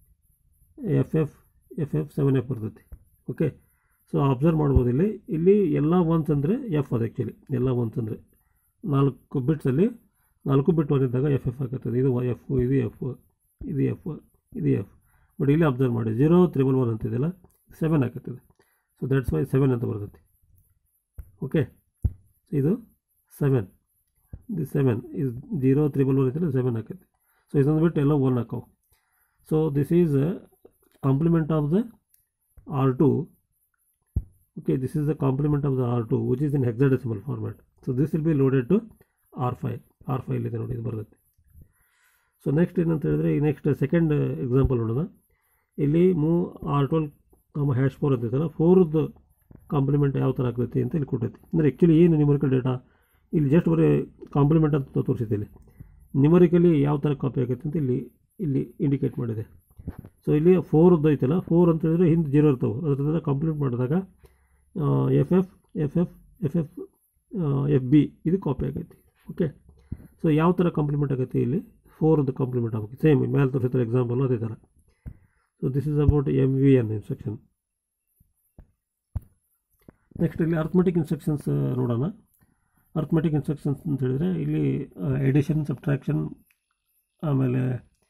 S1: F F F F seven F ಬರ್ತೈತಿ ಓಕೆ ಸೊ ಅಬ್ಸರ್ವ್ ಮಾಡ್ಬೋದು ಇಲ್ಲಿ ಇಲ್ಲಿ ಎಲ್ಲ ಒನ್ಸ್ ಅಂದರೆ ಎಫ್ ಅದು ಆ್ಯಕ್ಚುಲಿ ಎಲ್ಲ ಒನ್ಸ್ ಅಂದರೆ ನಾಲ್ಕು ಬಿಟ್ಸಲ್ಲಿ ನಾಲ್ಕು ಬಿಟ್ ಒನ್ ಇದ್ದಾಗ ಎಫ್ ಎಫ್ ಆಗುತ್ತದೆ ಇದು ಎಫ್ ಇದು ಎಫ್ ಇದು ಎಫ್ ಇದು ಎಫ್ ಬಟ್ ಇಲ್ಲಿ ಅಬ್ಸರ್ವ್ ಮಾಡಿ ಜೀರೋ ತ್ರಿಬಲ್ ಒನ್ ಅಂತಿದೆಯಲ್ಲ ಸೆವೆನ್ ಆಗುತ್ತದೆ ಸೊ ದಟ್ಸ್ ವೈ ಸೆವೆನ್ ಅಂತ ಬರ್ತೈತಿ ಓಕೆ ಇದು ಸೆವೆನ್ ಇದು ಸೆವೆನ್ ಇದು ಜೀರೋ ತ್ರಿಬಲ್ ಒನ್ ಐತಲ್ಲ ಸೆವೆನ್ ಆಕೈತಿ ಸೊ ಇದೊಂದು ಬಿಟ್ಟು ಎಲ್ಲ ಒನ್ ಹಾಕವು so this is complement of the R two okay this is the complement of the r2 which is in hexadecimal format so this will be loaded to r5 r5 ಇಲ್ಲಿದೆ ನೋಡಿ ಇದು ಬರ್ತೈತೆ so next ಏನಂತ ಹೇಳಿದ್ರೆ ಈ next second example ನೋಡೋಣ ಇಲ್ಲಿ ಮೂ R twelve comma hash four ಅಂತೈತಲ್ಲ ಫೋರ್ದು ಕಾಂಪ್ಲಿಮೆಂಟ್ ಯಾವ ಥರ ಆಗ್ತೈತಿ ಅಂತ ಇಲ್ಲಿ ಕೊಟ್ಟೈತಿ ಅಂದರೆ ಆ್ಯಕ್ಚುಲಿ ಏನು ನ್ಯೂಮರಿಕಲ್ ಡೇಟಾ ಇಲ್ಲಿ ಜಸ್ಟ್ ಬರೀ ಕಾಂಪ್ಲಿಮೆಂಟ್ ಅಂತ ತೋರಿಸಿದೆ ಇಲ್ಲಿ ನ್ಯೂಮರಿಕಲಿ ಯಾವ ಥರ ಕಾಪಿ ಆಗೈತೆ ಅಂತ ಇಲ್ಲಿ ಇಲ್ಲಿ ಇಂಡಿಕೇಟ್ ಮಾಡಿದೆ ಸೊ ಇಲ್ಲಿ ಫೋರ್ದು ಐತಲ್ಲ ಫೋರ್ ಅಂತ ಹೇಳಿದ್ರೆ ಹಿಂದೆ ಜೀರೋ ಇರ್ತಾವೆ ಅದರಿಂದ ಕಂಪ್ಲೀಟ್ ಮಾಡಿದಾಗ F F F F F F F B ಇದು ಕಾಪಿ ಆಗೈತಿ ಓಕೆ ಸೊ ಯಾವ ಥರ ಕಾಂಪ್ಲಿಮೆಂಟ್ ಆಗೈತಿ ಇಲ್ಲಿ ಫೋರ್ದು ಕಾಂಪ್ಲಿಮೆಂಟ್ ಆಗಬೇಕು ಸೇಮ್ ಮೇಲೆ ತೋರಿಸಿದ್ರೆ ಎಕ್ಸಾಂಪಲ್ ಅದೇ ಥರ so this is about M V N instruction next ಇಲ್ಲಿ ಅರ್ಥಮೆಟಿಕ್ ಇನ್ಸ್ಟ್ರಕ್ಷನ್ಸ್ ನೋಡೋಣ ಅರ್ಥಮೆಟಿಕ್ ಇನ್ಸ್ಟ್ರಕ್ಷನ್ಸ್ ಅಂತ ಹೇಳಿದ್ರೆ ಇಲ್ಲಿ ಎಡಿಷನ್ ಸಬ್ಟ್ರಾಕ್ಷನ್ ಆಮೇಲೆ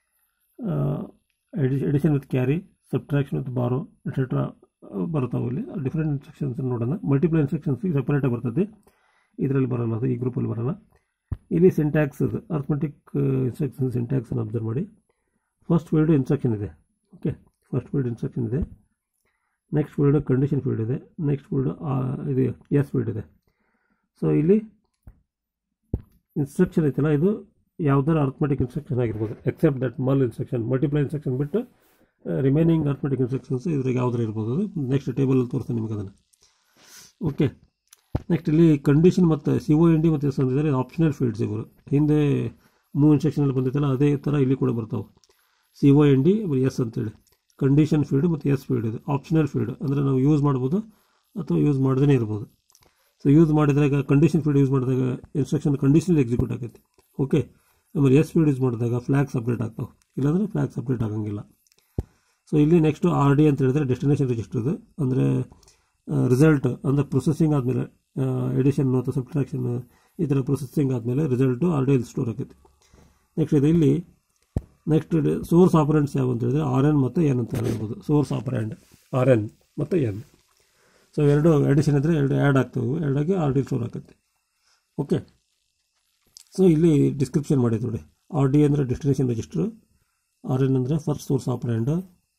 S1: addition with carry subtraction with borrow etcetera ಬರ್ತಾವೆ ಇಲ್ಲಿ ಡಿಫ್ರೆಂಟ್ ಇನ್ಸ್ಟ್ರಕ್ಷನ್ಸ್ ನೋಡೋಣ ಮಲ್ಟಿಪಲ್ ಇನ್ಸ್ಟ್ರಕ್ಷನ್ಸ್ ಸಪ್ರೇಟಾಗಿ ಬರ್ತದೆ ಇದರಲ್ಲಿ ಬರಲ್ಲ ಅದು ಈ ಗ್ರೂಪಲ್ಲಿ ಬರಲ್ಲ ಇಲ್ಲಿ ಸಿಂಟ್ಯಾಕ್ಸ್ ಇದು ಅರ್ಥಮೆಟಿಕ್ ಇನ್ಸ್ಟ್ರಕ್ಷನ್ ಸಿಂಟ್ಯಾಕ್ಸನ್ನು ಅಬ್ಸರ್ವ್ ಮಾಡಿ ಫಸ್ಟ್ ಫೀಲ್ಡ್ ಇನ್ಸ್ಟ್ರಕ್ಷನ್ ಇದೆ ಓಕೆ ಫಸ್ಟ್ ಫೀಲ್ಡ್ ಇನ್ಸ್ಟ್ರಕ್ಷನ್ ಇದೆ ನೆಕ್ಸ್ಟ್ ಫೀಲ್ಡ್ ಕಂಡೀಷನ್ ಫೀಲ್ಡ್ ಇದೆ ನೆಕ್ಸ್ಟ್ ಫೀಲ್ಡ್ ಇದು ಎಸ್ ಫೀಲ್ಡ್ ಇದೆ ಸೊ ಇಲ್ಲಿ ಇನ್ಸ್ಟ್ರಕ್ಷನ್ ಐತಲ್ಲ ಇದು ಯಾವ್ದಾರ ಅರ್ಥಮೆಟಿಕ್ ಇನ್ಸ್ಟ್ರಕ್ಷನ್ ಆಗಿರ್ಬೋದು except that mul instruction multiply instruction ಬಿಟ್ಟು ರಿಮೈನಿಂಗ್ ಅರ್ಥಮೆಟಿಕ್ ಇನ್ಸ್ಟ್ರಕ್ಷನ್ಸ್ ಇದ್ರಾಗ ಯಾವ್ದಾರ ಇರ್ಬೋದು ಅದು ನೆಕ್ಸ್ಟ್ ಟೇಬಲಲ್ಲಿ ತೋರಿಸ್ತೀನಿ ನಿಮಗೆ ಅದನ್ನು ಓಕೆ ನೆಕ್ಸ್ಟ್ ಇಲ್ಲಿ ಕಂಡೀಷನ್ ಮತ್ತು ಸಿ ಒ ಎನ್ ಡಿ ಮತ್ತು ಎಸ್ ಅಂದಿದ್ದಾರೆ ಆಪ್ಷನಲ್ ಫೀಲ್ಡ್ಸ್ ಇವರು ಹಿಂದೆ ಮೂವ್ ಇನ್ಸ್ಟ್ರಕ್ಷನಲ್ಲಿ ಬಂದಿತ್ತಲ್ಲ ಅದೇ ಥರ ಇಲ್ಲಿ ಕೂಡ ಬರ್ತಾವೆ C O N D S ಅಂತೇಳಿ ಕಂಡೀಷನ್ ಫೀಲ್ಡ್ ಮತ್ತು ಎಸ್ ಫೀಲ್ಡ್ ಇದೆ ಆಪ್ಷನಲ್ ಫೀಲ್ಡ್ ಅಂದರೆ ನಾವು ಯೂಸ್ ಮಾಡ್ಬೋದು ಅಥವಾ ಯೂಸ್ ಮಾಡದೇ ಇರ್ಬೋದು ಸೊ ಯೂಸ್ ಮಾಡಿದಾಗ ಕಂಡೀಷನ್ ಫೀಲ್ಡ್ ಯೂಸ್ ಮಾಡಿದಾಗ ಇನ್ಸ್ಟ್ರಕ್ಷನ್ ಕಂಡೀಷನ್ ಎಕ್ಸಿಕ್ಯೂಟ್ ಆಗೈತೆ ಓಕೆ ಆಮೇಲೆ ಎಸ್ ಫೀಲ್ಡ್ ಯೂಸ್ ಮಾಡಿದಾಗ ಫ್ಲ್ಯಾಗ್ ಸಪ್ರೇಟ್ ಆಗ್ತಾವೆ ಇಲ್ಲಾಂದರೆ ಫ್ಲ್ಯಾಗ್ ಸಪ್ರೇಟ್ ಆಗಂಗಿಲ್ಲ ಸೊ ಇಲ್ಲಿ ನೆಕ್ಸ್ಟು ಆರ್ ಡಿ ಅಂತ ಹೇಳಿದ್ರೆ ಡೆಸ್ಟಿನೇಷನ್ ರಿಜಿಸ್ಟರ್ದು ಅಂದರೆ ರಿಸಲ್ಟ್ ಅಂದರೆ ಪ್ರೊಸೆಸಿಂಗ್ ಆದಮೇಲೆ ಎಡಿಷನ್ ಅಥವಾ ಸಬ್ಟ್ರಾಕ್ಷನ್ ಈ ಥರ ಪ್ರೊಸೆಸಿಂಗ್ ಆದಮೇಲೆ result R D L store ಆಗುತ್ತೆ ನೆಕ್ಸ್ಟ್ ಇದು ಇಲ್ಲಿ ನೆಕ್ಸ್ಟ್ ಸೋರ್ಸ್ ಆಪರೆಂಟ್ಸ್ ಯಾವ ಅಂತ ಹೇಳಿದ್ರೆ ಆರ್ ಎನ್ ಮತ್ತು ಎನ್ ಅಂತ ಹೇಳ್ಬೋದು ಸೋರ್ಸ್ ಆಪರೆಂಡ್ ಆರ್ ಎನ್ ಮತ್ತು ಎನ್ ಸೊ ಎರಡು ಎಡಿಷನ್ ಇದ್ದರೆ ಎರಡು ಆ್ಯಡ್ ಆಗ್ತವೆ ಎರಡಾಗಿ ಆರ್ ಡಿ ಸ್ಟೋರ್ ಆಗುತ್ತೆ ಓಕೆ ಸೊ ಇಲ್ಲಿ ಡಿಸ್ಕ್ರಿಪ್ಷನ್ ಮಾಡಿದ್ದು ನೋಡಿ ಆರ್ ಡಿ ಅಂದರೆ ಡೆಸ್ಟಿನೇಷನ್ ರಿಜಿಸ್ಟ್ರು ಆರ್ ಎನ್ ಅಂದರೆ ಫಸ್ಟ್ ಸೋರ್ಸ್ ಆಪರೆಂಡ್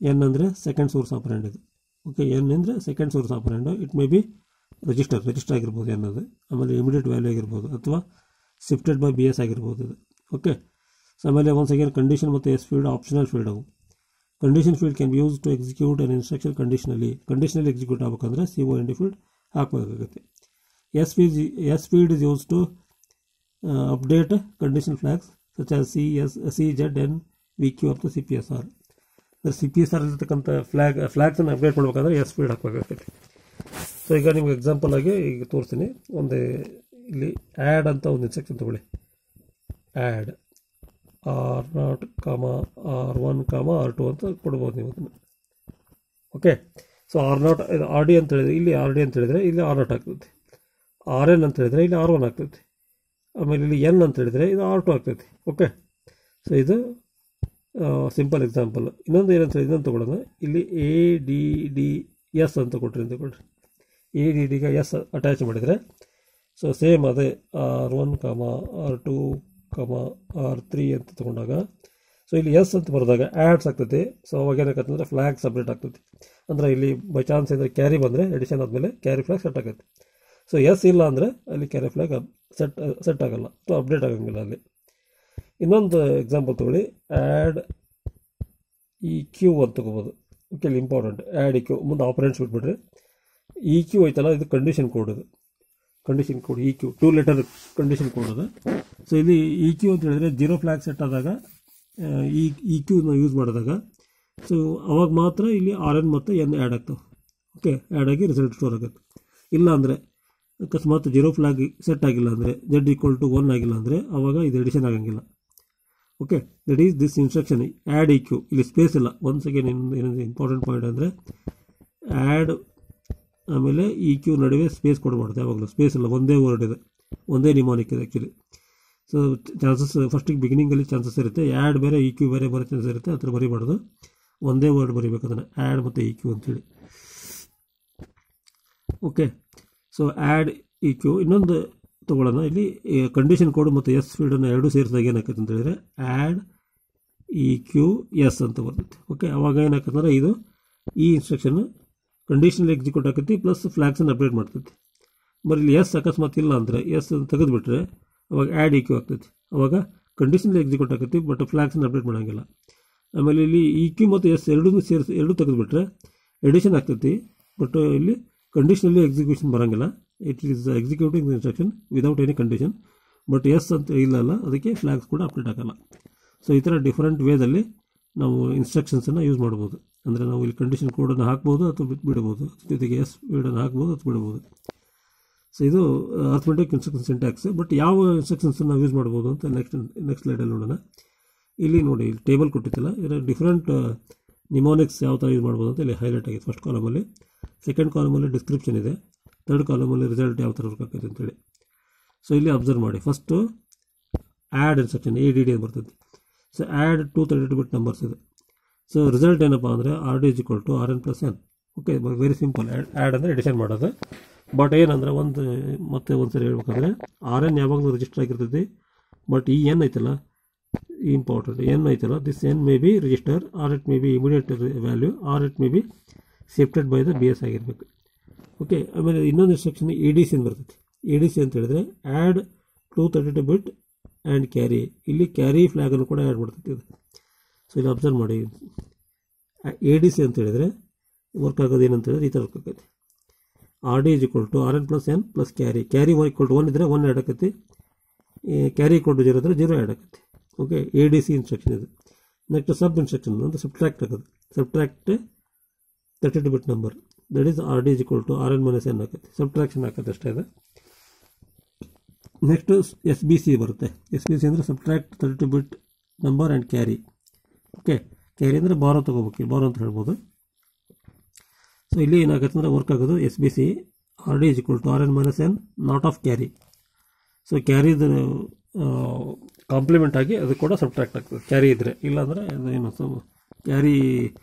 S1: ಎನ್ ಅಂದರೆ ಸೆಕೆಂಡ್ ಸೋರ್ಸ್ ಆಪರೆಂಡ್ ಇದು ಓಕೆ ಎನ್ ಅಂದರೆ second source operand it may be register register ಆಗಿರ್ಬೋದು ಎನ್ನೋದು ಆಮೇಲೆ ಇಮಿಡಿಯೇಟ್ ವ್ಯಾಲ್ಯೂ ಆಗಿರ್ಬೋದು ಅಥವಾ ಶಿಫ್ಟೆಡ್ ಬೈ ಬಿ ಎಸ್ ಆಗಿರ್ಬೋದು ಇದು ಓಕೆ ಸೊ ಆಮೇಲೆ ಒನ್ಸ್ ಅಗೇನ್ ಕಂಡೀಷನ್ ಮತ್ತು ಎಸ್ ಫೀಲ್ಡ್ ಆಪ್ಷನಲ್ ಫೀಲ್ಡ್ ಅವು condition field can be use to execute an instruction ಕಂಡೀಷನಲ್ಲಿ ಕಂಡೀಷನಲ್ಲಿ ಎಕ್ಸಿಕ್ಯೂಟ್ ಆಗಬೇಕಂದ್ರೆ C O N D field ಹಾಕಬೇಕಾಗುತ್ತೆ S field S field is use to update condition flags such as C S C Z N V Q of the C P S R C P S R ಇರ್ತಕ್ಕಂಥ flag ಫ್ಲಾಗ್ಸನ್ನು update ಮಾಡಬೇಕಾದ್ರೆ S field ಹಾಕಬೇಕಾಗುತ್ತೆ so ಈಗ ನಿಮ್ಗೆ example ಆಗಿ ಈಗ ತೋರಿಸ್ತೀನಿ ಒಂದು ಇಲ್ಲಿ ಆ್ಯಡ್ ಅಂತ ಒಂದು ಇನ್ಸ್ಟ್ರಕ್ಷನ್ ತಗೊಳ್ಳಿ add R naught comma R one comma R two ಅಂತ ಕೊಡ್ಬೋದು ನೀವು ಅದನ್ನು okay so R naught R D ಅಂತ ಹೇಳಿದ್ರೆ ಇಲ್ಲಿ ಆರ್ ಡಿ ಅಂತ ಹೇಳಿದ್ರೆ ಇಲ್ಲಿ ಆರ್ ನಾಟ್ ಆಗ್ತೈತಿ ಆರ್ ಎನ್ ಅಂತ ಹೇಳಿದ್ರೆ ಇಲ್ಲಿ ಆರ್ ಒನ್ ಆಗ್ತೈತಿ ಆಮೇಲೆ ಇಲ್ಲಿ ಎನ್ ಅಂತ ಹೇಳಿದ್ರೆ ಇದು ಆರ್ ಟು ಆಗ್ತೈತಿ ಓಕೆ ಸೊ ಇದು ಸಿಂಪಲ್ ಎಕ್ಸಾಂಪಲ್ ಇನ್ನೊಂದು ಏನಂತ ಹೇಳಿ ಇದನ್ನು ತೊಗೊಳೋಣ ಇಲ್ಲಿ ಎ ಡಿ ಡಿ ಎಸ್ ಅಂತ ಕೊಟ್ರಿ ಅಂತ ಕೊಡ್ರಿ ಎ ಡಿ ಡಿಗೆ ಎಸ್ ಅಟ್ಯಾಚ್ ಮಾಡಿದರೆ ಸೊ ಸೇಮ್ ಅದೇ R one comma R two comma R three ಅಂತ ತೊಗೊಂಡಾಗ ಸೊ ಇಲ್ಲಿ ಎಸ್ ಅಂತ ಬರೆದಾಗ ಆ್ಯಡ್ಸ್ ಆಗ್ತೈತಿ ಸೊ ಅವಾಗ ಏನಾಗತ್ತೆ ಅಂದರೆ ಫ್ಲಾಗ್ ಸಪ್ರೇಟ್ ಆಗ್ತೈತಿ ಅಂದರೆ ಇಲ್ಲಿ ಬೈ ಚಾನ್ಸ್ ಅಂದರೆ ಕ್ಯಾರಿ ಬಂದರೆ ಎಡಿಷನ್ ಆದಮೇಲೆ ಕ್ಯಾರಿ ಫ್ಲಾಗ್ ಸೆಟ್ ಆಗುತ್ತೆ ಸೊ ಎಸ್ ಇಲ್ಲ ಅಂದರೆ ಅಲ್ಲಿ ಕ್ಯಾರಿ ಫ್ಲಾಗ್ ಸೆಟ್ ಸೆಟ್ ಆಗಲ್ಲ ಸೊ ಅಪ್ಡೇಟ್ ಆಗಂಗಿಲ್ಲ ಅಲ್ಲಿ ಇನ್ನೊಂದು ಎಕ್ಸಾಂಪಲ್ ತೊಗೊಳ್ಳಿ ಆ್ಯಡ್ ಇ ಕ್ಯೂ ಅಂತ ತೊಗೋಬೋದು ಓಕೆ ಇಲ್ಲಿ ಇಂಪಾರ್ಟೆಂಟ್ ಆ್ಯಡ್ ಇ ಕ್ಯೂ ಮುಂದೆ ಆಪರೆಂಟ್ಸ್ ಬಿಟ್ಬಿಟ್ರೆ ಇ ಕ್ಯೂ ಐತಲ್ಲ ಇದು ಕಂಡೀಷನ್ ಕೋಡ್ ಇದು condition code E Q two letter condition code ಅದು ಸೊ ಇಲ್ಲಿ ಇ ಕ್ಯೂ ಅಂತ ಹೇಳಿದ್ರೆ ಜೀರೋ ಫ್ಲಾಗ್ ಸೆಟ್ ಆದಾಗ ಈ ಇ ಕ್ಯೂನ ಯೂಸ್ ಮಾಡಿದಾಗ ಸೊ ಅವಾಗ ಮಾತ್ರ ಇಲ್ಲಿ ಆರ್ ಎನ್ ಮತ್ತು ಎನ್ ಆ್ಯಡ್ ಆಗ್ತವೆ ಓಕೆ ಆ್ಯಡ್ ಆಗಿ ರಿಸಲ್ಟ್ ಸ್ಟೋರ್ ಆಗುತ್ತೆ ಇಲ್ಲ ಅಂದರೆ ಅಕಸ್ಮಾತ್ ಜೀರೋ ಫ್ಲಾಗ್ ಸೆಟ್ ಆಗಿಲ್ಲ ಅಂದರೆ ಜೆಡ್ ಈಕ್ವಲ್ ಟು ಒನ್ ಆಗಿಲ್ಲ ಅಂದರೆ ಅವಾಗ ಇದು ಎಡಿಷನ್ ಆಗಂಗಿಲ್ಲ okay that is this instruction add E Q ಇಲ್ಲಿ ಸ್ಪೇಸ್ ಇಲ್ಲ ಒನ್ಸ್ ಅಗೇನ್ ಇನ್ನೊಂದು ಏನಂದ್ರೆ ಇಂಪಾರ್ಟೆಂಟ್ ಪಾಯಿಂಟ್ ಅಂದರೆ ಆ್ಯಡ್ ಆಮೇಲೆ ಇ ಕ್ಯೂ ನಡುವೆ ಸ್ಪೇಸ್ ಕೊಡಬಾರ್ದು ಯಾವಾಗಲೂ ಸ್ಪೇಸ್ ಇಲ್ಲ ಒಂದೇ ವರ್ಡ್ ಇದೆ ಒಂದೇ ನಿಮಾನಿಕ್ ಇದೆ ಆ್ಯಕ್ಚುಲಿ ಸೊ ಚಾನ್ಸಸ್ ಫಸ್ಟಿಗೆ ಬಿಗಿನಿಂಗಲ್ಲಿ ಚಾನ್ಸಸ್ ಇರುತ್ತೆ ಆ್ಯಡ್ ಬೇರೆ ಇ ಕ್ಯೂ ಬೇರೆ ಬರೋ ಚಾನ್ಸಸ್ ಇರುತ್ತೆ ಆ ಥರ ಬರೀಬಾರ್ದು ಒಂದೇ ವರ್ಡ್ ಬರೀಬೇಕು ಅದನ್ನು ಆ್ಯಡ್ ಮತ್ತು ಇ ಕ್ಯೂ ಅಂತೇಳಿ okay so add E Q ಇನ್ನೊಂದು ತೊಗೊಳ್ಳೋಣ ಇಲ್ಲಿ ಕಂಡೀಷನ್ ಕೋಡ್ ಮತ್ತು ಎಸ್ ಫೀಲ್ಡನ್ನು ಎರಡೂ ಸೇರಿಸಿದಾಗ ಏನಾಗ್ತದೆ ಅಂತ ಹೇಳಿದ್ರೆ ಆ್ಯಡ್ ಇ ಕ್ಯೂ ಎಸ್ ಅಂತ ಬರ್ತೈತೆ ಓಕೆ ಅವಾಗ ಏನಾಗ್ತದೆ ಅಂದರೆ ಇದು ಈ ಇನ್ಸ್ಟ್ರಕ್ಷನ್ ಕಂಡೀಷನಲ್ ಎಕ್ಸಿಕ್ಯೂಟ್ ಆಕೈತಿ ಪ್ಲಸ್ ಫ್ಲಾಗ್ಸನ್ನು ಅಪ್ಡೇಟ್ ಮಾಡ್ತೈತಿ ಬರೀ ಇಲ್ಲಿ ಎಸ್ ಅಕಸ್ಮಾತ್ ಇಲ್ಲ ಅಂದರೆ ಎಸ್ ತೆಗೆದುಬಿಟ್ರೆ ಅವಾಗ ಆ್ಯಡ್ ಇ ಕ್ಯೂ ಆಗ್ತೈತಿ ಅವಾಗ ಕಂಡೀಷನಲ್ ಎಕ್ಸಿಕ್ಯೂಟ್ ಆಕೈತಿ ಬಟ್ ಫ್ಲಾಗ್ಸನ್ನು ಅಪ್ಡೇಟ್ ಮಾಡೋಂಗಿಲ್ಲ ಆಮೇಲೆ ಇಲ್ಲಿ ಇ ಕ್ಯೂ ಮತ್ತು ಎಸ್ ಎರಡೂ ಸೇರಿಸಿ ಎರಡೂ ತೆಗೆದುಬಿಟ್ರೆ ಎಡಿಷನ್ ಆಗ್ತೈತಿ ಬಟ್ ಇಲ್ಲಿ ಕಂಡೀಷನಲ್ಲಿ ಎಕ್ಸಿಕ್ಯೂಷನ್ ಬರೋಂಗಿಲ್ಲ it is executing instruction without any condition but S ಅಂತ ಇಲ್ಲ ಅಲ್ಲ ಅದಕ್ಕೆ ಫ್ಲಾಗ್ಸ್ ಕೂಡ ಅಪ್ಡೇಟ್ ಆಗಲ್ಲ ಸೊ ಈ ಥರ ಡಿಫ್ರೆಂಟ್ ವೇದಲ್ಲಿ ನಾವು ಇನ್ಸ್ಟ್ರಕ್ಷನ್ಸನ್ನು ಯೂಸ್ ಮಾಡ್ಬೋದು ಅಂದರೆ ನಾವು ಇಲ್ಲಿ ಕಂಡೀಷನ್ ಕೋಡನ್ನು ಹಾಕ್ಬೋದು ಅಥವಾ ಬಿಟ್ಟು ಬಿಡ್ಬೋದು ಜೊತೆಗೆ ಎಸ್ ವೀಡನ್ನು ಹಾಕ್ಬೋದು ಅಥವಾ ಬಿಡ್ಬೋದು ಸೊ ಇದು ಅರ್ಥಮೆಟಿಕ್ ಇನ್ಸ್ಟ್ರಕ್ಷನ್ ಸಿಂಟ್ಯಾಕ್ಸ್ ಬಟ್ ಯಾವ ಇನ್ಸ್ಟ್ರಕ್ಷನ್ಸ್ ನಾವು ಯೂಸ್ ಮಾಡ್ಬೋದು ಅಂತ ನೆಕ್ಸ್ಟ್ ನೆಕ್ಸ್ಟ್ ಸ್ಲೈಡಲ್ಲಿ ನೋಡೋಣ ಇಲ್ಲಿ ನೋಡಿ ಇಲ್ಲಿ ಟೇಬಲ್ ಕೊಟ್ಟಿತ್ತಲ್ಲ ಇದರ ಡಿಫ್ರೆಂಟ್ ನಿಮೋನಿಕ್ಸ್ ಯಾವ ಥರ ಯೂಸ್ ಮಾಡ್ಬೋದು ಅಂತ ಇಲ್ಲಿ ಹೈಲೈಟ್ ಆಗಿದೆ ಫಸ್ಟ್ ಕಾಲಮಲ್ಲಿ ಸೆಕೆಂಡ್ ಕಾಲಮಲ್ಲಿ ಡಿಸ್ಕ್ರಿಪ್ಷನ್ ಇದೆ ತರ್ಡ್ ಕಾಲಮಲ್ಲಿ ರಿಸಲ್ಟ್ ಯಾವ ಥರ ವರ್ಕ್ ಆಗ್ತದೆ ಅಂತೇಳಿ ಸೊ ಇಲ್ಲಿ ಅಬ್ಸರ್ವ್ ಮಾಡಿ first add instruction A D D ಅಂತ ಬರ್ತೈತಿ so add two thirty two bit numbers ಇದೆ ಸೊ ರಿಸಲ್ಟ್ ಏನಪ್ಪ ಅಂದರೆ R D is equal to R N plus N okay very simple add add ಅಂದರೆ addition ಮಾಡೋದು but ಏನಂದರೆ ಒಂದು ಮತ್ತೆ ಒಂದು ಸರಿ ಹೇಳ್ಬೇಕಂದ್ರೆ ಆರ್ ಎನ್ ಯಾವಾಗಲೂ ರಿಜಿಸ್ಟರ್ ಆಗಿರ್ತೈತಿ ಬಟ್ ಈ ಎನ್ ಐತಲ್ಲ ಇಂಪಾರ್ಟೆಂಟ್ ಎನ್ ಐತಲ್ಲ this N may be register or it may be immediate value or it may be shifted by the B S ಆಗಿರಬೇಕು ಓಕೆ ಆಮೇಲೆ ಇನ್ನೊಂದು ಇನ್ಸ್ಟ್ರಕ್ಷನ್ ಎ ಡಿ ಸಿ ಅಂತ ಬರ್ತೈತಿ ಎ ಡಿ ಸಿ ಅಂತ ಹೇಳಿದ್ರೆ add two thirty two bit and carry ಇಲ್ಲಿ carry ಫ್ಲ್ಯಾಗನ್ನು ಕೂಡ ಆ್ಯಡ್ ಮಾಡ್ತೈತಿ ಇದು ಸೊ ಇಲ್ಲಿ ಅಬ್ಸರ್ವ್ ಮಾಡಿ ಎ ಡಿ ಸಿ ಅಂತ ಹೇಳಿದ್ರೆ ವರ್ಕ್ ಆಗೋದು ಏನಂತ ಹೇಳಿದ್ರೆ ಈ ಥರ ವರ್ಕ್ ಆಕೈತಿ R D is equal to R N plus N plus carry carry equal to one ಇದ್ದರೆ ಒನ್ ಆ್ಯಡ್ ಆಕೈತಿ ಕ್ಯಾರಿ ಈಕ್ವಲ್ ಟು ಜೀರೋ ಇದ್ದರೆ ಜೀರೋ ಆ್ಯಡ್ ಆಕೈತಿ okay A D C instruction ಇದು ನೆಕ್ಸ್ಟ್ ಸಬ್ ಇನ್ಸ್ಟ್ರಕ್ಷನ್ ಅಂತ subtract ಆಗೋದು subtract thirty two bit number that is R D is equal to R N minus N ಆಕೈತಿ subtraction ಹಾಕತ್ತೆ ಅಷ್ಟೇ ಇದೆ next S B C ಬರುತ್ತೆ S B C ಅಂದರೆ subtract thirty two bit number and carry okay carry ಅಂದರೆ borrow ತೊಗೋಬೇಕು ಬಾರೋ ಅಂತ ಹೇಳ್ಬೋದು ಸೊ ಇಲ್ಲಿ ಏನಾಗುತ್ತೆ ಅಂದರೆ ವರ್ಕ್ ಆಗೋದು S B C R D is equal to R N minus N not of carry so ಕ್ಯಾರಿದು ಕಾಂಪ್ಲಿಮೆಂಟ್ ಆಗಿ ಅದು ಕೂಡ ಸಬ್ಟ್ರಾಕ್ಟ್ ಆಗ್ತದೆ ಕ್ಯಾರಿ ಇದ್ದರೆ ಇಲ್ಲಾಂದರೆ ಅದು ಏನು ಕ್ಯಾರಿ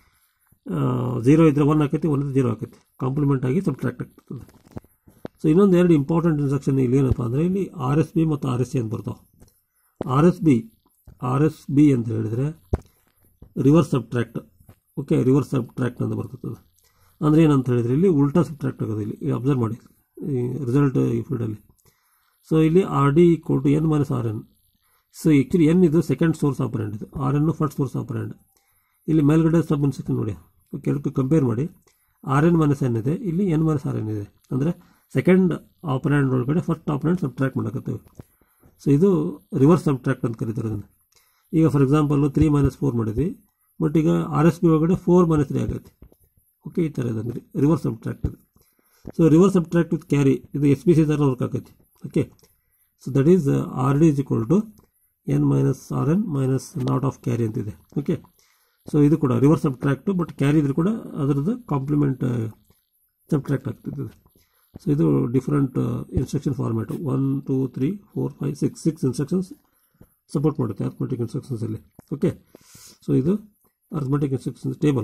S1: ಝೀರೋ ಇದ್ದರೆ ಒನ್ ಆಕೈತಿ ಒನ್ ಇದ್ರೆ ಜೀರೋ ಆಕೈತಿ ಕಾಂಪ್ಲಿಮೆಂಟ್ ಆಗಿ ಸಬ್ಟ್ರಾಕ್ಟ್ ಆಗ್ತದೆ ಸೊ ಇನ್ನೊಂದು ಎರಡು ಇಂಪಾರ್ಟೆಂಟ್ ಇನ್ಸ್ಟ್ರಕ್ಷನ್ ಇಲ್ಲಿ ಏನಪ್ಪ ಅಂದರೆ ಇಲ್ಲಿ ಆರ್ ಎಸ್ ಬಿ ಮತ್ತು ಆರ್ ಎಸ್ ಸಿ ಅಂತ ಬರ್ತಾವೆ R S B R S B ಅಂತ ಹೇಳಿದರೆ reverse subtract okay reverse subtract ಅಂತ ಬರ್ತದೆ ಅಂದರೆ ಏನಂತ ಹೇಳಿದ್ರೆ ಇಲ್ಲಿ ಉಲ್ಟಾ ಸಬ್ಟ್ರಾಕ್ಟ್ ಆಗೋದು ಇಲ್ಲಿ ಅಬ್ಸರ್ವ್ ಮಾಡಿ ಈ ರಿಸಲ್ಟ್ ಈ ಫೀಲ್ಡಲ್ಲಿ ಸೊ ಇಲ್ಲಿ R D equal to N minus R N so actually N ಇದು ಸೆಕೆಂಡ್ ಸೋರ್ಸ್ ಆಪರೆಂಟ್ ಇದು R N first source operand ಇಲ್ಲಿ ಮೇಲ್ಗಡೆ ಸಬ್ ಇನ್ಸ್ಟ್ರಕ್ಷನ್ ನೋಡಿ ಓಕೆ ಎರಡಕ್ಕೂ ಕಂಪೇರ್ ಮಾಡಿ ಆರ್ ಎನ್ ಮೈನಸ್ ಎನ್ ಇದೆ ಇಲ್ಲಿ ಎನ್ ಮೈನಸ್ ಆರ್ ಎನ್ ಇದೆ ಅಂದರೆ ಸೆಕೆಂಡ್ ಆಪರೆಂಟ್ ಒಳಗಡೆ ಫಸ್ಟ್ ಆಪರೆಂಟ್ ಸಬ್ಟ್ರಾಕ್ಟ್ ಮಾಡಕತ್ತೇವೆ ಸೊ ಇದು ರಿವರ್ಸ್ ಸಬ್ಟ್ರಾಕ್ಟ್ ಅಂತ ಕರೀತಾರೆ ಅದನ್ನು ಈಗ for example three minus four ಮಾಡಿದ್ವಿ ಬಟ್ ಈಗ ಆರ್ ಎಸ್ ಬಿ ಒಳಗಡೆ ಫೋರ್ ಮೈನಸ್ ತ್ರೀ ಆಗತ್ತೆ ಓಕೆ ಈ ಥರ ಇದೆ ಅಂದರೆ ರಿವರ್ಸ್ ಸಬ್ಟ್ರಾಕ್ಟ್ ಇದು so reverse subtract with carry ಇದು ಎಸ್ ಬಿ ಸಿ ಥರ ವರ್ಕ್ ಆಗತ್ತೆ okay so that is R D is equal to N minus R N minus not of carry ಅಂತಿದೆ ಓಕೆ ಸೊ ಇದು ಕೂಡ ರಿವರ್ಸ್ ಸಬ್ಟ್ರಾಕ್ಟು ಬಟ್ ಕ್ಯಾರಿ ಇದ್ರೂ ಕೂಡ ಅದರದ್ದು complement subtract ಆಗ್ತಿದೆ ಸೊ ಇದು different instruction format one two three four five six six instructions support ಮಾಡುತ್ತೆ arithmetic ಇನ್ಸ್ಟ್ರಕ್ಷನ್ಸಲ್ಲಿ ಓಕೆ ಸೊ ಇದು ಅರ್ಥಮೆಟಿಕ್ ಇನ್ಸ್ಟ್ರಕ್ಷನ್ಸ್ ಟೇಬಲ್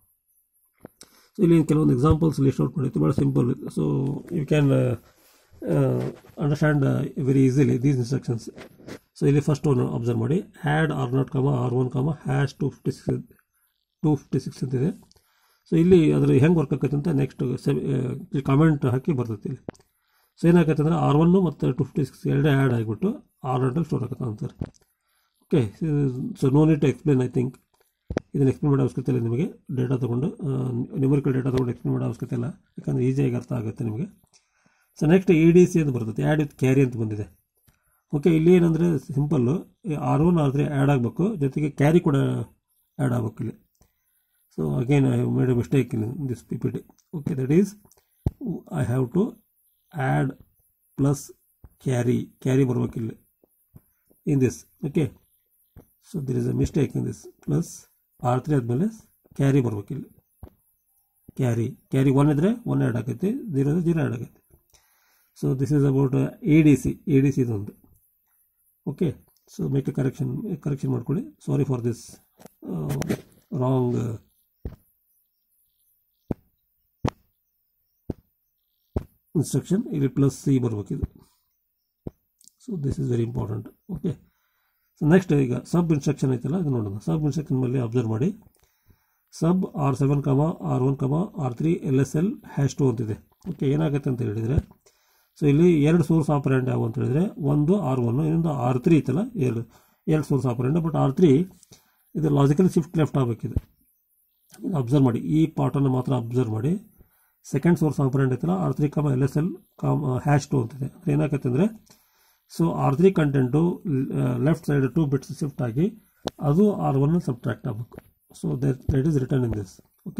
S1: ಸೊ ಇಲ್ಲಿ ಕೆಲವೊಂದು ಎಕ್ಸಾಂಪಲ್ಸ್ ಲಿಸ್ಟ್ ಔಟ್ ಮಾಡಿತ್ತು ಭಾಳ simple so you can understand very easily these instructions so ಇಲ್ಲಿ first one observe ಮಾಡಿ add R naught comma R one comma hash two fifty six two fifty six ಅಂತಿದೆ so ಇಲ್ಲಿ ಅದ್ರ ಹೆಂಗೆ work ಆಕೈತೆ ಅಂತ ನೆಕ್ಸ್ಟ್ ಕಾಮೆಂಟ್ ಹಾಕಿ ಬರ್ತೈತಿ ಇಲ್ಲಿ ಸೊ ಏನಾಗತ್ತೆ ಅಂದರೆ ಆರ್ ಒನ್ನು ಮತ್ತು ಟು ಫಿಫ್ಟಿ ಸಿಕ್ಸ್ ಎರಡೇ ಆ್ಯಡ್ ಆಗಿಬಿಟ್ಟು ಆರ್ ನಾಟಲ್ಲಿ ಸ್ಟೋರ್ ಆಗತ್ತೆ ಅಂತಾರೆ okay so no need to explain I think ಇದನ್ನು ಎಕ್ಸ್ಪ್ಲೇನ್ ಮಾಡೋ ಅವಶ್ಯಕತೆ ಇಲ್ಲ ನಿಮಗೆ ಡೇಟಾ ತೊಗೊಂಡು ನ್ಯೂಮರಿಕಲ್ ಡೇಟಾ ತೊಗೊಂಡು ಎಕ್ಸ್ಪ್ಲೇನ್ ಮಾಡೋ ಅವಶ್ಯಕತೆ ಇಲ್ಲ ಯಾಕಂದರೆ ಈಸಿಯಾಗಿ ಅರ್ಥ ಆಗುತ್ತೆ ನಿಮಗೆ so next E D C ಅಂತ ಬರ್ತೈತೆ ಆ್ಯಡ್ ವಿತ್ ಕ್ಯಾರಿ ಅಂತ ಬಂದಿದೆ ಓಕೆ ಇಲ್ಲಿ ಏನಂದರೆ simple R one R three add ಆಗಬೇಕು ಜೊತೆಗೆ ಕ್ಯಾರಿ ಕೂಡ ಆ್ಯಡ್ ಆಗಬೇಕು ಇಲ್ಲಿ so again I have made a mistake in this P P T okay that is I have to add plus carry carry ಬರ್ಬೇಕಿಲ್ಲ in this okay so there is a mistake in this plus R three ಆದಮೇಲೆ carry ಬರ್ಬೇಕಿಲ್ಲ carry carry one ಇದ್ದರೆ one add ಆಗೈತಿ zero ಇದ್ರೆ zero add ಆಗೈತಿ so this is about A D C A D C ಇದೊಂದು okay so make a correction correction ಮಾಡ್ಕೊಳ್ಳಿ sorry for this wrong instruction ಇಲ್ಲಿ plus C ಬರ್ಬೇಕಿದು so this is very important okay so next ಈಗ sub instruction ಐತಲ್ಲ ಅದು ನೋಡೋಣ ಸಬ್ instruction ಮೇಲೆ observe ಮಾಡಿ sub R seven comma R one comma R three L S L hash two ಅಂತಿದೆ okay ಏನಾಗುತ್ತೆ ಅಂತ ಹೇಳಿದರೆ ಸೊ ಇಲ್ಲಿ ಎರಡು ಸೋರ್ಸ್ ಆಪರೆಂಟ್ ಯಾವ ಅಂತ ಹೇಳಿದರೆ ಒಂದು ಆರ್ ಒನ್ ಇನ್ನೊಂದು ಆರ್ ತ್ರೀ ಐತಲ್ಲ ಎರಡು ಎರಡು source operand but R three ಇದು ಲಾಜಿಕಲ್ ಶಿಫ್ಟ್ ಲೆಫ್ಟ್ ಆಗಬೇಕಿದೆ ಅಬ್ಸರ್ವ್ ಮಾಡಿ ಈ ಪಾರ್ಟನ್ನು ಮಾತ್ರ ಅಬ್ಸರ್ವ್ ಮಾಡಿ ಸೆಕೆಂಡ್ ಸೋರ್ಸ್ ಆಪರೆಂಟ್ ಐತಲ್ಲ R three comma L S L comma hash two ಅಂತಿದೆ ಅಂದರೆ ಏನಾಗುತ್ತೆ ಅಂದರೆ so R three content left side two bits shift ಆಗಿ ಅದು ಆರ್ ಒನ್ ಸಬ್ಟ್ರಾಕ್ಟ್ ಆಗಬೇಕು so that that is written in this okay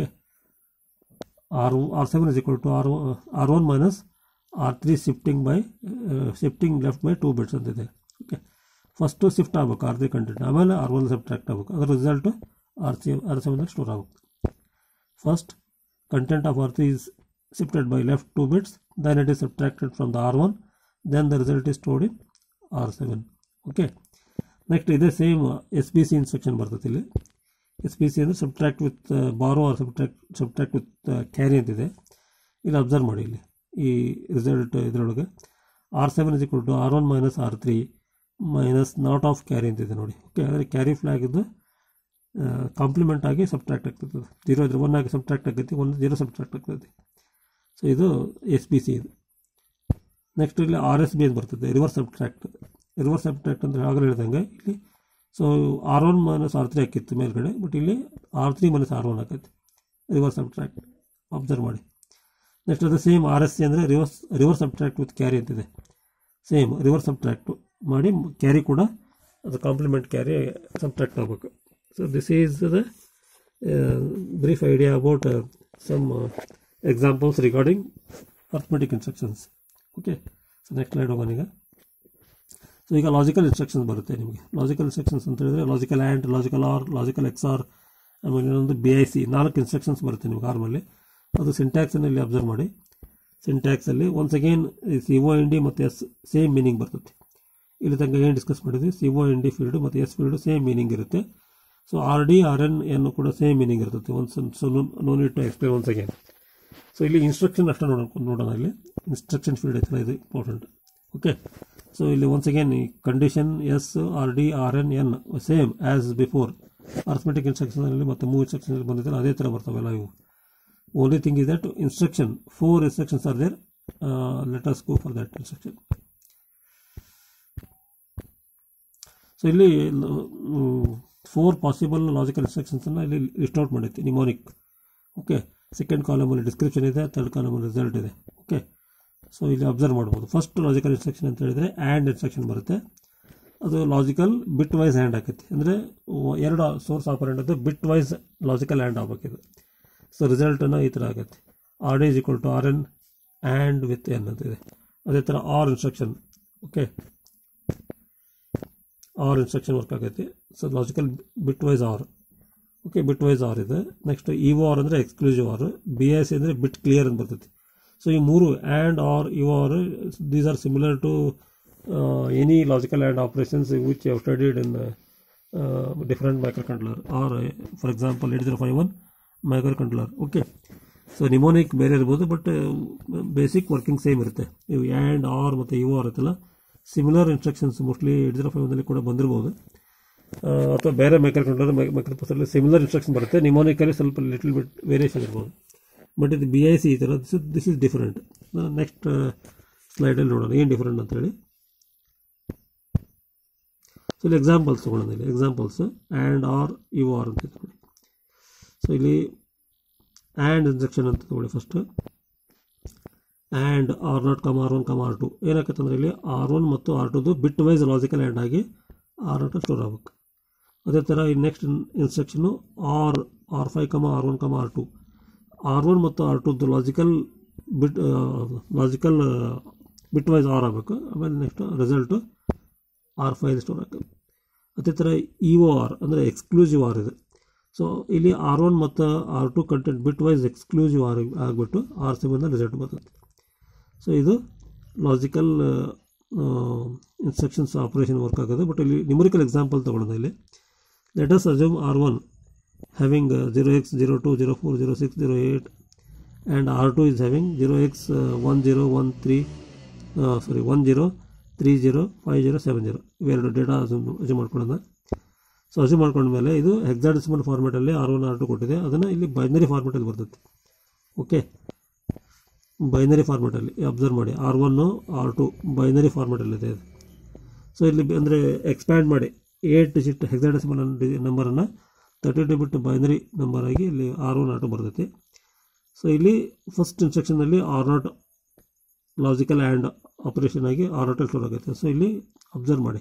S1: R R seven is equal to R R one minus R three shifting by shifting left by two bits ಅಂತಿದೆ okay first shift ಆಗಬೇಕು R three content ಆಮೇಲೆ R one subtract ಆಗಬೇಕು ಅದರ result R C R ಸೆವೆನಲ್ಲಿ store ಆಗುತ್ತೆ first content of earth is shifted by left 2 bits then it is subtracted from the r1 then the result is stored in r7 okay next ಇದೇ same S B C instruction ಬರ್ತದೆ ಇಲ್ಲಿ S B C ಅಂದರೆ subtract with borrow or subtract subtract with carry ಅಂತಿದೆ ಇಲ್ಲಿ observe ಮಾಡಿ ಇಲ್ಲಿ ಈ result ಇದರೊಳಗೆ R seven is equal to R one minus R three minus not of carry ಅಂತಿದೆ ನೋಡಿ ಓಕೆ ಅಂದರೆ ಕ್ಯಾರಿ ಫ್ಲಾಗ್ ಇದು ಕಾಂಪ್ಲಿಮೆಂಟ್ ಆಗಿ ಸಬ್ಟ್ರಾಕ್ಟ್ ಆಗ್ತದೆ ಜೀರೋ ಇದ್ರೆ ಒನ್ ಆಗಿ ಸಬ್ಟ್ರಾಕ್ಟ್ ಆಗ್ತೈತಿ ಒಂದು ಜೀರೋ ಸಬ್ಟ್ರಾಕ್ಟ್ ಆಗ್ತೈತಿ ಸೊ ಇದು ಎಸ್ ಬಿ ಸಿ ಇದು ನೆಕ್ಸ್ಟ್ ಇಲ್ಲಿ ಆರ್ ಎಸ್ ಬಿ ಅಂತ ಬರ್ತದೆ ರಿವರ್ಸ್ ಸಬ್ಟ್ರಾಕ್ಟ್ ರಿವರ್ಸ್ ಸಬ್ಟ್ರಾಕ್ಟ್ ಅಂದರೆ ಆಗಲೇ ಹೇಳ್ದಂಗೆ ಇಲ್ಲಿ so R one minus R three ಹಾಕಿತ್ತು ಮೇಲ್ಗಡೆ ಬಟ್ ಇಲ್ಲಿ R three minus R one ಹಾಕೈತಿ ರಿವರ್ಸ್ ಸಬ್ಟ್ರಾಕ್ಟ್ ಅಬ್ಸರ್ವ್ ಮಾಡಿ ನೆಕ್ಸ್ಟ್ ಅದು ಸೇಮ್ ಆರ್ ಎಸ್ ಸಿ ಅಂದರೆ reverse reverse subtract with carry ಅಂತಿದೆ ಸೇಮ್ ರಿವರ್ಸ್ ಸಬ್ಟ್ರಾಕ್ಟ್ ಮಾಡಿ ಕ್ಯಾರಿ ಕೂಡ ಅದು ಕಾಂಪ್ಲಿಮೆಂಟ್ ಕ್ಯಾರಿ ಸಬ್ಟ್ರಾಕ್ಟ್ ಆಗಬೇಕು So this is the uh, brief idea about uh, some uh, examples regarding arithmetic instructions. Okay. So next slide ಹೋಗೋಣ ಈಗ so ಈಗ logical instructions ಬರುತ್ತೆ ನಿಮಗೆ ಲಾಜಿಕಲ್ ಇನ್ಸ್ಟ್ರಕ್ಷನ್ಸ್ ಅಂತ ಹೇಳಿದ್ರೆ logical and logical or logical XOR ಆಮೇಲೆ ಇನ್ನೊಂದು B I C ನಾಲ್ಕು ಇನ್ಸ್ಟ್ರಕ್ಷನ್ಸ್ ಬರುತ್ತೆ ನಿಮ್ಗೆ ಆರ್ಮಲ್ಲಿ ಅದು ಸಿಂಟ್ಯಾಕ್ಸನ್ನು ಇಲ್ಲಿ ಅಬ್ಸರ್ವ್ ಮಾಡಿ ಸಿಂಟ್ಯಾಕ್ಸಲ್ಲಿ once again C O N D ಮತ್ತು ಎಸ್ ಸೇಮ್ ಮೀನಿಂಗ್ ಬರ್ತದೆ ಇಲ್ಲಿ ತನಕ ಏನು ಡಿಸ್ಕಸ್ ಮಾಡಿದ್ವಿ C O N D field ಮತ್ತು ಎಸ್ ಫೀಲ್ಡು ಸೇಮ್ ಮೀನಿಂಗ್ ಇರುತ್ತೆ so R D R N N ಕೂಡ ಸೇಮ್ ಮೀನಿಂಗ್ ಇರ್ತದೆ once so no need to explain once again so ಇಲ್ಲಿ ಇನ್ಸ್ಟ್ರಕ್ಷನ್ ಅಷ್ಟೇ ನೋಡ ನೋಡೋಣ ಇಲ್ಲಿ ಇನ್ಸ್ಟ್ರಕ್ಷನ್ ಫೀಲ್ಡ್ ಐತಲ್ಲ ಇದು ಇಂಪಾರ್ಟೆಂಟ್ ಓಕೆ ಸೊ ಇಲ್ಲಿ ಒನ್ಸ್ ಅಗೇನ್ ಈ condition S R D R N N same as before arithmetic ಇನ್ಸ್ಟ್ರಕ್ಷನಲ್ಲಿ ಮತ್ತು ಮೂವ್ ಇನ್ಸ್ಟ್ರಕ್ಷನಲ್ಲಿ ಬಂದಿದ್ದಾರೆ ಅದೇ ಥರ ಬರ್ತಾವೆಲ್ಲ ಇವು only thing is that instruction four instructions are there let us go for that instruction so ಇಲ್ಲಿ ಫೋರ್ ಪಾಸಿಬಲ್ ಲಾಜಿಕಲ್ ಇನ್ಸ್ಟ್ರಕ್ಷನ್ಸನ್ನು ಇಲ್ಲಿ ಲಿಸ್ಟ್ ಔಟ್ ಮಾಡೈತಿ ನಿಮೋನಿಕ್ ಓಕೆ ಸೆಕೆಂಡ್ ಕಾಲಮಲ್ಲಿ ಡಿಸ್ಕ್ರಿಪ್ಷನ್ ಇದೆ ಥರ್ಡ್ ಕಾಲಮಲ್ಲಿ ರಿಸಲ್ಟ್ ಇದೆ ಓಕೆ ಸೊ ಇಲ್ಲಿ ಅಬ್ಸರ್ವ್ ಮಾಡ್ಬೋದು ಫಸ್ಟ್ ಲಾಜಿಕಲ್ ಇನ್ಸ್ಟ್ರಕ್ಷನ್ ಅಂತ ಹೇಳಿದ್ರೆ ಆ್ಯಂಡ್ ಇನ್ಸ್ಟ್ರಕ್ಷನ್ ಬರುತ್ತೆ ಅದು ಲಾಜಿಕಲ್ ಬಿಟ್ ವೈಸ್ ಹ್ಯಾಂಡ್ ಆಕೈತಿ ಅಂದರೆ ಎರಡು ಸೋರ್ಸ್ ಆಪರೇಂಟ್ ಅದು ಬಿಟ್ ವೈಸ್ ಲಾಜಿಕಲ್ ಹ್ಯಾಂಡ್ ಆಗ್ಬೇಕಿದೆ ಸೊ ರಿಸಲ್ಟನ್ನು ಈ ಥರ ಆಗುತ್ತೆ R D is equal to R N and with N ಅಂತ ಇದೆ ಅದೇ ಥರ or instruction okay or instruction work ಆಗೈತಿ so logical bit wise or okay bit wise or ಇದೆ ನೆಕ್ಸ್ಟ್ ಇಒ ಆರ್ ಅಂದರೆ ಎಕ್ಸ್ಕ್ಲೂಸಿವ್ ಆರ್ ಬಿ ಎಸ್ ಅಂದರೆ bit clear ಅಂತ ಬರ್ತೈತಿ ಸೊ ಈ ಮೂರು and or E O R these are similar to any logical and operations which have studied in different microcontroller or for example eight zero five one microcontroller okay so mnemonic ಬೇರೆ ಇರ್ಬೋದು but basic working same ಇರುತ್ತೆ ಇವು and or ಮತ್ತು E O R ಇರುತ್ತಲ್ಲ similar instructions mostly eight zero five ಒಂದಲ್ಲಿ ಕೂಡ ಬಂದಿರ್ಬೋದು ಆ, ಅಥವಾ ಬೇರೆ ಮೈಕ್ರೋ ಕಂಟ್ರೋಲರ್ ಮೈಕ್ರೋ ಪ್ರೊಸೆಸರಲ್ಲಿ ಸಿಮಿಲರ್ ಇನ್ಸ್ಟ್ರಕ್ಷನ್ ಬರುತ್ತೆ ನಿಮೋನಿಕಲ್ಲಿ ಸ್ವಲ್ಪ ಲಿಟಲ್ ಬಿಟ್ ವೇರಿಯೇಷನ್ ಇರ್ಬೋದು ಬಟ್ ಇದು ಬಿ ಐ ಸಿ ಈ ಥರ this this is different next ಸ್ಲೈಡಲ್ಲಿ ನೋಡೋಣ ಏನು ಡಿಫರೆಂಟ್ ಅಂತೇಳಿ ಸೊ ಇಲ್ಲಿ ಎಕ್ಸಾಂಪಲ್ಸ್ ತೊಗೊಳೋಣ ಇಲ್ಲಿ ಎಕ್ಸಾಂಪಲ್ಸ್ ಆ್ಯಂಡ್ ಆರ್ ಇವು ಆರ್ ಅಂತ ತಗೊಳ್ಳಿ ಸೊ ಇಲ್ಲಿ ಆ್ಯಂಡ್ ಇನ್ಸ್ಟ್ರಕ್ಷನ್ ಅಂತ ತಗೊಳ್ಳಿ first and R not comma R one comma R two ಏನಾಗತ್ತೆ ಅಂದರೆ ಇಲ್ಲಿ ಆರ್ ಒನ್ ಮತ್ತು ಆರ್ ಟುದು ಬಿಟ್ ವೈಸ್ ಲಾಜಿಕಲ್ ಆ್ಯಂಡ್ ಆಗಿ ಆರ್ ನಾಟ್ ಸ್ಟೋರ್ ಆಗ್ಬೇಕು ಅದೇ ಥರ ಈ next instruction or R five comma R one comma R two R one ಮತ್ತು ಆರ್ ಟುದು logical bit logical bit wise or ಆಗಬೇಕು ಆಮೇಲೆ next result R five store ಆಗಬೇಕು ಅದೇ ಥರ ಇ ಒ ಆರ್ ಅಂದರೆ ಎಕ್ಸ್ಕ್ಲೂಸಿವ್ ಆರ್ ಇದೆ ಸೊ ಇಲ್ಲಿ ಆರ್ ಒನ್ ಮತ್ತು R two content bit wise exclusive or ಆಗಿಬಿಟ್ಟು ಆರ್ ಸೆವೆನ್ ರಿಸಲ್ಟ್ ಬರ್ತದೆ ಸೊ ಇದು ಲಾಜಿಕಲ್ ಇನ್ಸ್ಟ್ರಕ್ಷನ್ಸ್ ಆಪರೇಷನ್ ವರ್ಕ್ ಆಗೋದು ಬಟ್ ಇಲ್ಲಿ ನ್ಯೂಮರಿಕಲ್ ಎಕ್ಸಾಂಪಲ್ ತೊಗೊಳೋದು ಇಲ್ಲಿ let's assume R one having zero X zero two zero four zero six zero eight and R two is having zero x one zero one three sorry one zero three zero five zero seven zero ಇವೆರಡು data assume assume ಮಾಡ್ಕೊಳ್ಳೋಣ so assume ಮಾಡ್ಕೊಂಡ್ಮೇಲೆ ಇದು hexadecimal ಫಾರ್ಮೆಟಲ್ಲಿ R one R two ಕೊಟ್ಟಿದೆ ಅದನ್ನು ಇಲ್ಲಿ binary ಫಾರ್ಮೆಟಲ್ಲಿ ಬರ್ತೈತೆ ಓಕೆ ಬೈನರಿ ಫಾರ್ಮೆಟಲ್ಲಿ ಅಬ್ಸರ್ವ್ ಮಾಡಿ R one R two binary ಫಾರ್ಮೆಟಲ್ಲಿದೆ ಇದು ಸೊ ಇಲ್ಲಿ ಅಂದರೆ ಎಕ್ಸ್ಪ್ಯಾಂಡ್ ಮಾಡಿ ಏಟ್ ಡಿಜಿಟ್ ಹೆಕ್ಸಾಡೆಸಿಮಲ್ ನಂಬರನ್ನು thirty two bit binary number ಆಗಿ ಇಲ್ಲಿ ಆರ್ ಒನ್ ಆರ್ ಟು ಬರ್ತೈತಿ ಸೊ ಇಲ್ಲಿ ಫಸ್ಟ್ ಇನ್ಸ್ಟ್ರಕ್ಷನಲ್ಲಿ R nought logical and operation ಆಗಿ ಆರ್ ನಾಟ್ ಸ್ಟೋರ್ ಆಗುತ್ತೆ ಸೊ ಇಲ್ಲಿ ಅಬ್ಸರ್ವ್ ಮಾಡಿ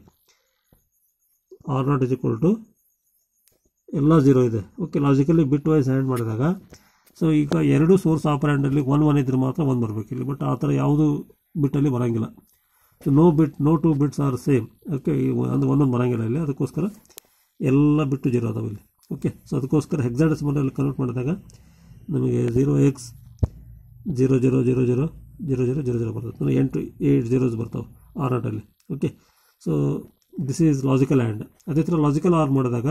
S1: R not is equal to ಎಲ್ಲ ಜೀರೋ ಇದೆ okay logically bit wise and ಮಾಡಿದಾಗ ಸೊ ಈಗ ಎರಡು ಸೋರ್ಸ್ ಆಪರೇಂಡಲ್ಲಿ ಒನ್ ಒನ್ ಇದ್ರೆ ಮಾತ್ರ ಒಂದು ಬರಬೇಕು ಇಲ್ಲಿ ಬಟ್ ಆ ಥರ ಯಾವುದು ಬಿಟ್ಟಲ್ಲಿ ಬರೋಂಗಿಲ್ಲ so no bit no two bits are same okay ಅಂದರೆ ಒಂದೊಂದು ಬರೋಂಗಿಲ್ಲ ಇಲ್ಲಿ ಅದಕ್ಕೋಸ್ಕರ ಎಲ್ಲ ಬಿಟ್ಟು ಜೀರೋ ಅದಾವೆ ಇಲ್ಲಿ ಓಕೆ ಸೊ ಅದಕ್ಕೋಸ್ಕರ ಹೆಕ್ಸಾಡೆಸಿಮಲಲ್ಲಿ ಕನ್ವರ್ಟ್ ಮಾಡಿದಾಗ ನಮಗೆ zero x zero zero zero zero zero zero zero zero ಬರ್ತದೆ ಅಂದರೆ ಎಂಟು ಏಯ್ಟ್ ಜೀರೋಸ್ ಬರ್ತಾವೆ ಆರ್ ನಾಟಲ್ಲಿ okay so this is logical and ಅದೇ ಥರ ಲಾಜಿಕಲ್ ಆರ್ ಮಾಡಿದಾಗ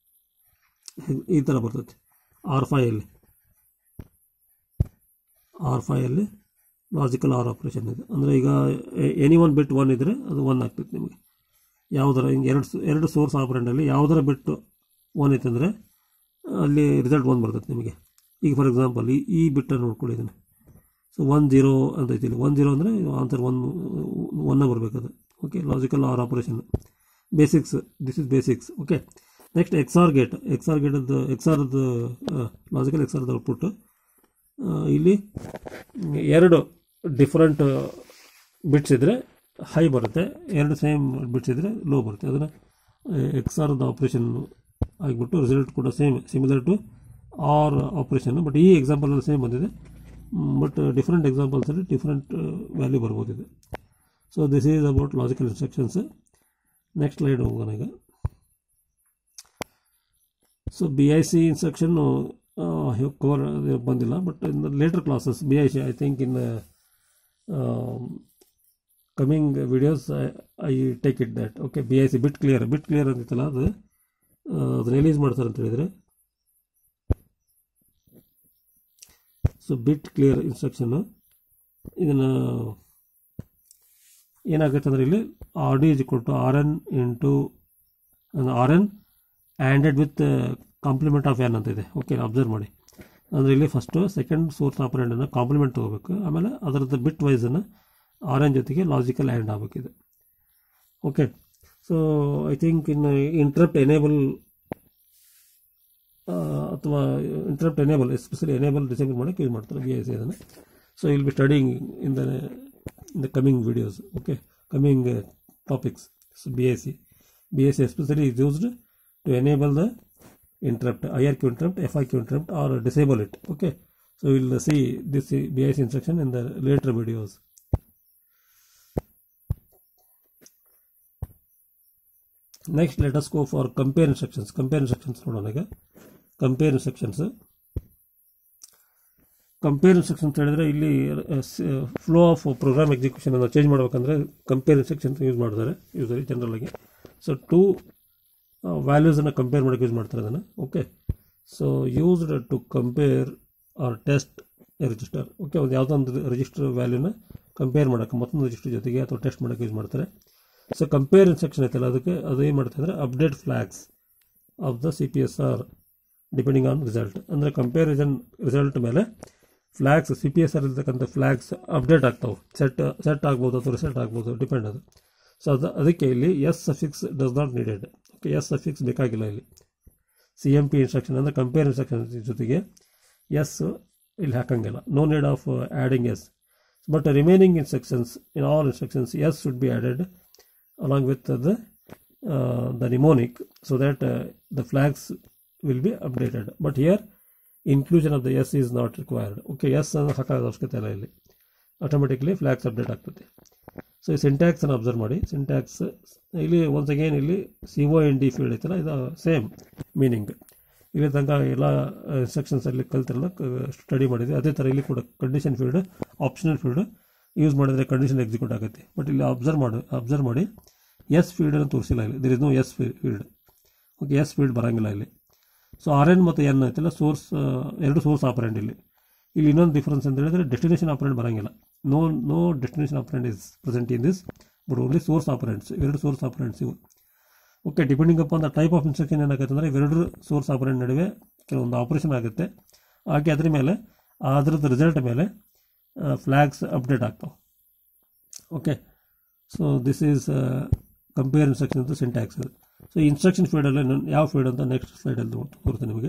S1: ಹೆ- ಈ ಥರ ಬರ್ತೈತೆ ಆರ್ ಫೈಯಲ್ಲಿ ಆರ್ ಫೈಯಲ್ಲಿ ಲಾಜಿಕಲ್ ಆರ್ ಆಪ್ರೇಷನ್ ಇದೆ ಅಂದರೆ ಈಗ ಎನಿ ಒನ್ ಬಿಟ್ ಒನ್ ಇದ್ದರೆ ಅದು ಒನ್ ಆಗ್ತೈತೆ ನಿಮಗೆ ಯಾವುದರ ಹಿಂಗೆ ಎರಡು ಸ- ಎರಡು ಸೋರ್ಸ್ ಆಪರೇಂಡಲ್ಲಿ ಯಾವುದರ ಬಿಟ್ಟು ಒನ್ ಇತ್ತಂದರೆ ಅಲ್ಲಿ ರಿಸಲ್ಟ್ ಒನ್ ಬರ್ತೈತೆ ನಿಮಗೆ ಈಗ ಫಾರ್ ಎಕ್ಸಾಂಪಲ್ ಈ ಈ ಬಿಟ್ಟನ್ನು ನೋಡ್ಕೊಳ್ಳಿ ಇದನ್ನು ಸೊ ಒನ್ ಜೀರೋ ಅಂತ ಐತಿ ಇಲ್ಲಿ ಒನ್ ಜೀರೋ ಅಂದರೆ ಆನ್ಸರ್ ಒನ್ ಒನ್ನೇ ಬರಬೇಕದು okay logical or operation basics this is basics okay next X or gate X or ಗೇಟದ್ದು ಎಕ್ಸ್ ಆರ್ದು ಲಾಜಿಕಲ್ ಎಕ್ಸ್ ಆರ್ದು ಔಟ್ಪುಟ್ ಇಲ್ಲಿ ಎರಡು ಡಿಫ್ರೆಂಟ್ ಬಿಟ್ಸ್ ಇದ್ದರೆ ಹೈ ಬರುತ್ತೆ ಎರಡು ಸೇಮ್ ಬಿಟ್ಸ್ ಇದ್ದರೆ ಲೋ ಬರುತ್ತೆ ಅದನ್ನು ಎಕ್ಸ್ ಆರ್ದ ಆಪ್ರೇಷನ್ ಆಗಿಬಿಟ್ಟು ರಿಸಲ್ಟ್ ಕೂಡ same similar to or operation but ಈ ಎಕ್ಸಾಂಪಲಲ್ಲಿ ಸೇಮ್ ಬಂದಿದೆ ಬಟ್ ಡಿಫ್ರೆಂಟ್ ಎಕ್ಸಾಂಪಲ್ಸಲ್ಲಿ ಡಿಫ್ರೆಂಟ್ ವ್ಯಾಲ್ಯೂ ಬರ್ಬೋದು ಇದು so this is about logical instructions next slide ಹೋಗೋಣ ಈಗ ಸೊ ಬಿ ಐ ಸಿ ಇನ್ಸ್ಟ್ರಕ್ಷನ್ನು ಕವರ್ ಬಂದಿಲ್ಲ but in later classes B I C I think in coming videos I take it that okay B I C bit clear bit clear ಅಂತಿತ್ತಲ್ಲ ಅದು ಆ, ಅದನ್ನ release ಮಾಡ್ತಾರೆ ಅಂತ ಹೇಳಿದರೆ ಸೊ ಬಿಟ್ clear ಇನ್ಸ್ಟ್ರಕ್ಷನ್ನು ಇದನ್ನು ಏನಾಗುತ್ತೆ ಅಂದರೆ ಇಲ್ಲಿ R D is equal to R N into R N anded with complement of N ಅಂತ ಇದೆ ಓಕೆ ಅಬ್ಸರ್ವ್ ಮಾಡಿ ಅಂದರೆ ಇಲ್ಲಿ ಫಸ್ಟು ಸೆಕೆಂಡ್ ಸೋರ್ಸ್ ಆಪರೇಂಡನ್ನು ಕಾಂಪ್ಲಿಮೆಂಟ್ ತೊಗೋಬೇಕು ಆಮೇಲೆ ಅದರದ್ದು ಬಿಟ್ ವೈಸನ್ನು ಆರ್ ಎನ್ ಜೊತೆಗೆ ಲಾಜಿಕಲ್ ಆ್ಯಂಡ್ ಆಗಬೇಕಿದೆ okay so I think in interrupt enable ಅಥವಾ interrupt enable especially enable disable ಮಾಡೋಕ್ಕೆ ಯೂಸ್ ಮಾಡ್ತಾರೆ ಬಿ ಎಸ್ ಸಿ ಅದನ್ನು so will be studying in the in the coming videos okay coming topics so B S C B S C especially is used to enable the interrupt IRQ interrupt FIQ interrupt or disable it okay so we'll see this BIC instruction in the later videos next let us go for compare instructions compare instructions ನೋಡೋಣ ಈಗ compare instructions compare instruction ಅಂತ ಹೇಳಿದ್ರೆ ಇಲ್ಲಿ flow of program execution ಅನ್ನು change ಮಾಡ್ಬೇಕಂದ್ರೆ compare instructions use ಮಾಡ್ತಾರೆ usually general ಆಗಿ so two ವ್ಯಾಲ್ಯೂಸನ್ನು ಕಂಪೇರ್ ಮಾಡೋಕ್ಕೆ ಯೂಸ್ ಮಾಡ್ತಾರೆ ಅದನ್ನು okay so used to compare or test a register okay ಒಂದು ಯಾವುದೋ ಒಂದು ರಿಜಿಸ್ಟರ್ ವ್ಯಾಲ್ಯೂನ ಕಂಪೇರ್ ಮಾಡೋಕ್ಕೆ ಮತ್ತೊಂದು ರಿಜಿಸ್ಟರ್ ಜೊತೆಗೆ ಅಥವಾ ಟೆಸ್ಟ್ ಮಾಡೋಕ್ಕೆ ಯೂಸ್ ಮಾಡ್ತಾರೆ ಸೊ ಕಂಪೇರ್ ಇನ್ಸ್ಟ್ರಕ್ಷನ್ ಐತಲ್ಲ ಅದಕ್ಕೆ ಅದು ಏನು ಮಾಡುತ್ತೆ ಅಂದರೆ update flags of the C P S R depending on result ಅಂದರೆ ಕಂಪೇರಿಸನ್ ರಿಸಲ್ಟ್ ಮೇಲೆ flags C P S R ಇರ್ತಕ್ಕಂಥ ಫ್ಲ್ಯಾಗ್ಸ್ ಅಪ್ಡೇಟ್ ಆಗ್ತಾವೆ ಸೆಟ್ ಸೆಟ್ ಆಗ್ಬೋದು ಅಥವಾ ರಿಸೆಟ್ ಆಗ್ಬೋದು ಡಿಪೆಂಡ್ ಅದು ಸೊ ಅದು ಅದಕ್ಕೆ ಇಲ್ಲಿ S suffix does not needed okay S suffix ಬೇಕಾಗಿಲ್ಲ ಇಲ್ಲಿ ಸಿ ಎಮ್ ಪಿ ಇನ್ಸ್ಟ್ರಕ್ಷನ್ ಅಂದರೆ ಕಂಪೇರ್ ಇನ್ಸ್ಟ್ರಕ್ಷನ್ ಜೊತೆಗೆ ಎಸ್ ಇಲ್ಲಿ ಹಾಕಂಗಿಲ್ಲ no need of adding S but remaining instructions in all instructions S should be added along with the uh, the mnemonic so that uh, the flags will be updated but here inclusion of the s is not required okay s ಅನ್ನು ಹಾಕೋದು ಅವಶ್ಯಕತೆ ಇಲ್ಲ ಇಲ್ಲಿ automatically flags update ಆಗ್ತದೆ so ಈ ಸಿಂಟ್ಯಾಕ್ಸನ್ನು observe ಮಾಡಿ syntax ಇಲ್ಲಿ ಒನ್ಸ್ ಅಗೇನ್ ಇಲ್ಲಿ C O N D field ಐತಲ್ಲ ಇದು ಸೇಮ್ ಮೀನಿಂಗ್ ಇಲ್ಲಿ ತನಕ ಎಲ್ಲ ಇನ್ಸ್ಟ್ರಕ್ಷನ್ಸ್ ಅಲ್ಲಿ ಕಲ್ತಿರಲ್ಲ ಸ್ಟಡಿ ಮಾಡಿದ್ವಿ ಅದೇ ಥರ ಇಲ್ಲಿ ಕೂಡ condition field optional field use ಮಾಡಿದ್ರೆ ಕಂಡೀಷನ್ ಎಕ್ಸಿಕ್ಯೂಟ್ ಆಗುತ್ತೆ ಬಟ್ ಇಲ್ಲಿ ಅಬ್ಸರ್ವ್ ಮಾಡಿ ಅಬ್ಸರ್ವ್ ಮಾಡಿ ಎಸ್ ಫೀಲ್ಡನ್ನು ತೋರಿಸಿಲ್ಲ ಇಲ್ಲಿ there is no S field okay S field ಬರೋಂಗಿಲ್ಲ ಇಲ್ಲಿ ಸೊ ಆರ್ ಎನ್ ಮತ್ತು ಎನ್ ಐತಲ್ಲ ಸೋರ್ಸ್ ಎರಡು ಸೋರ್ಸ್ ಆಪರೆಂಟ್ ಇಲ್ಲಿ ಇಲ್ಲಿ ಇನ್ನೊಂದು ಡಿಫ್ರೆನ್ಸ್ ಅಂತ ಹೇಳಿದ್ರೆ ಡೆಸ್ಟಿನೇಷನ್ ಆಪರೆಂಟ್ ಬರೋಂಗಿಲ್ಲ no no destination operand is present in this but only source operands ಎರಡು ಸೋರ್ಸ್ ಆಪರೆಂಟ್ಸ್ ಇವು okay depending upon the type of instruction ಏನಾಗುತ್ತೆ ಅಂದರೆ ಇವೆರಡು ಸೋರ್ಸ್ ಆಪರೆಂಟ್ ನಡುವೆ ಕೆಲವೊಂದು ಆಪರೇಷನ್ ಆಗುತ್ತೆ ಹಾಗೆ ಅದ್ರ ಮೇಲೆ ಅದರದ್ದು ರಿಸಲ್ಟ್ ಮೇಲೆ ಫ್ಲ್ಯಾಗ್ಸ್ ಅಪ್ಡೇಟ್ ಆಗ್ತಾವೆ okay so this is compare instruction ಅಂತ ಸಿಂಟ್ಯಾಕ್ಸ್ ಸೊ ಇನ್ಸ್ಟ್ರಕ್ಷನ್ ಫೀಲ್ಡಲ್ಲಿ ನಾನು ಯಾವ ಫೀಲ್ಡ್ ಅಂತ ನೆಕ್ಸ್ಟ್ ಸ್ಲೈಡಲ್ಲಿ ತೋರಿಸ್ತೀನಿ ನಿಮಗೆ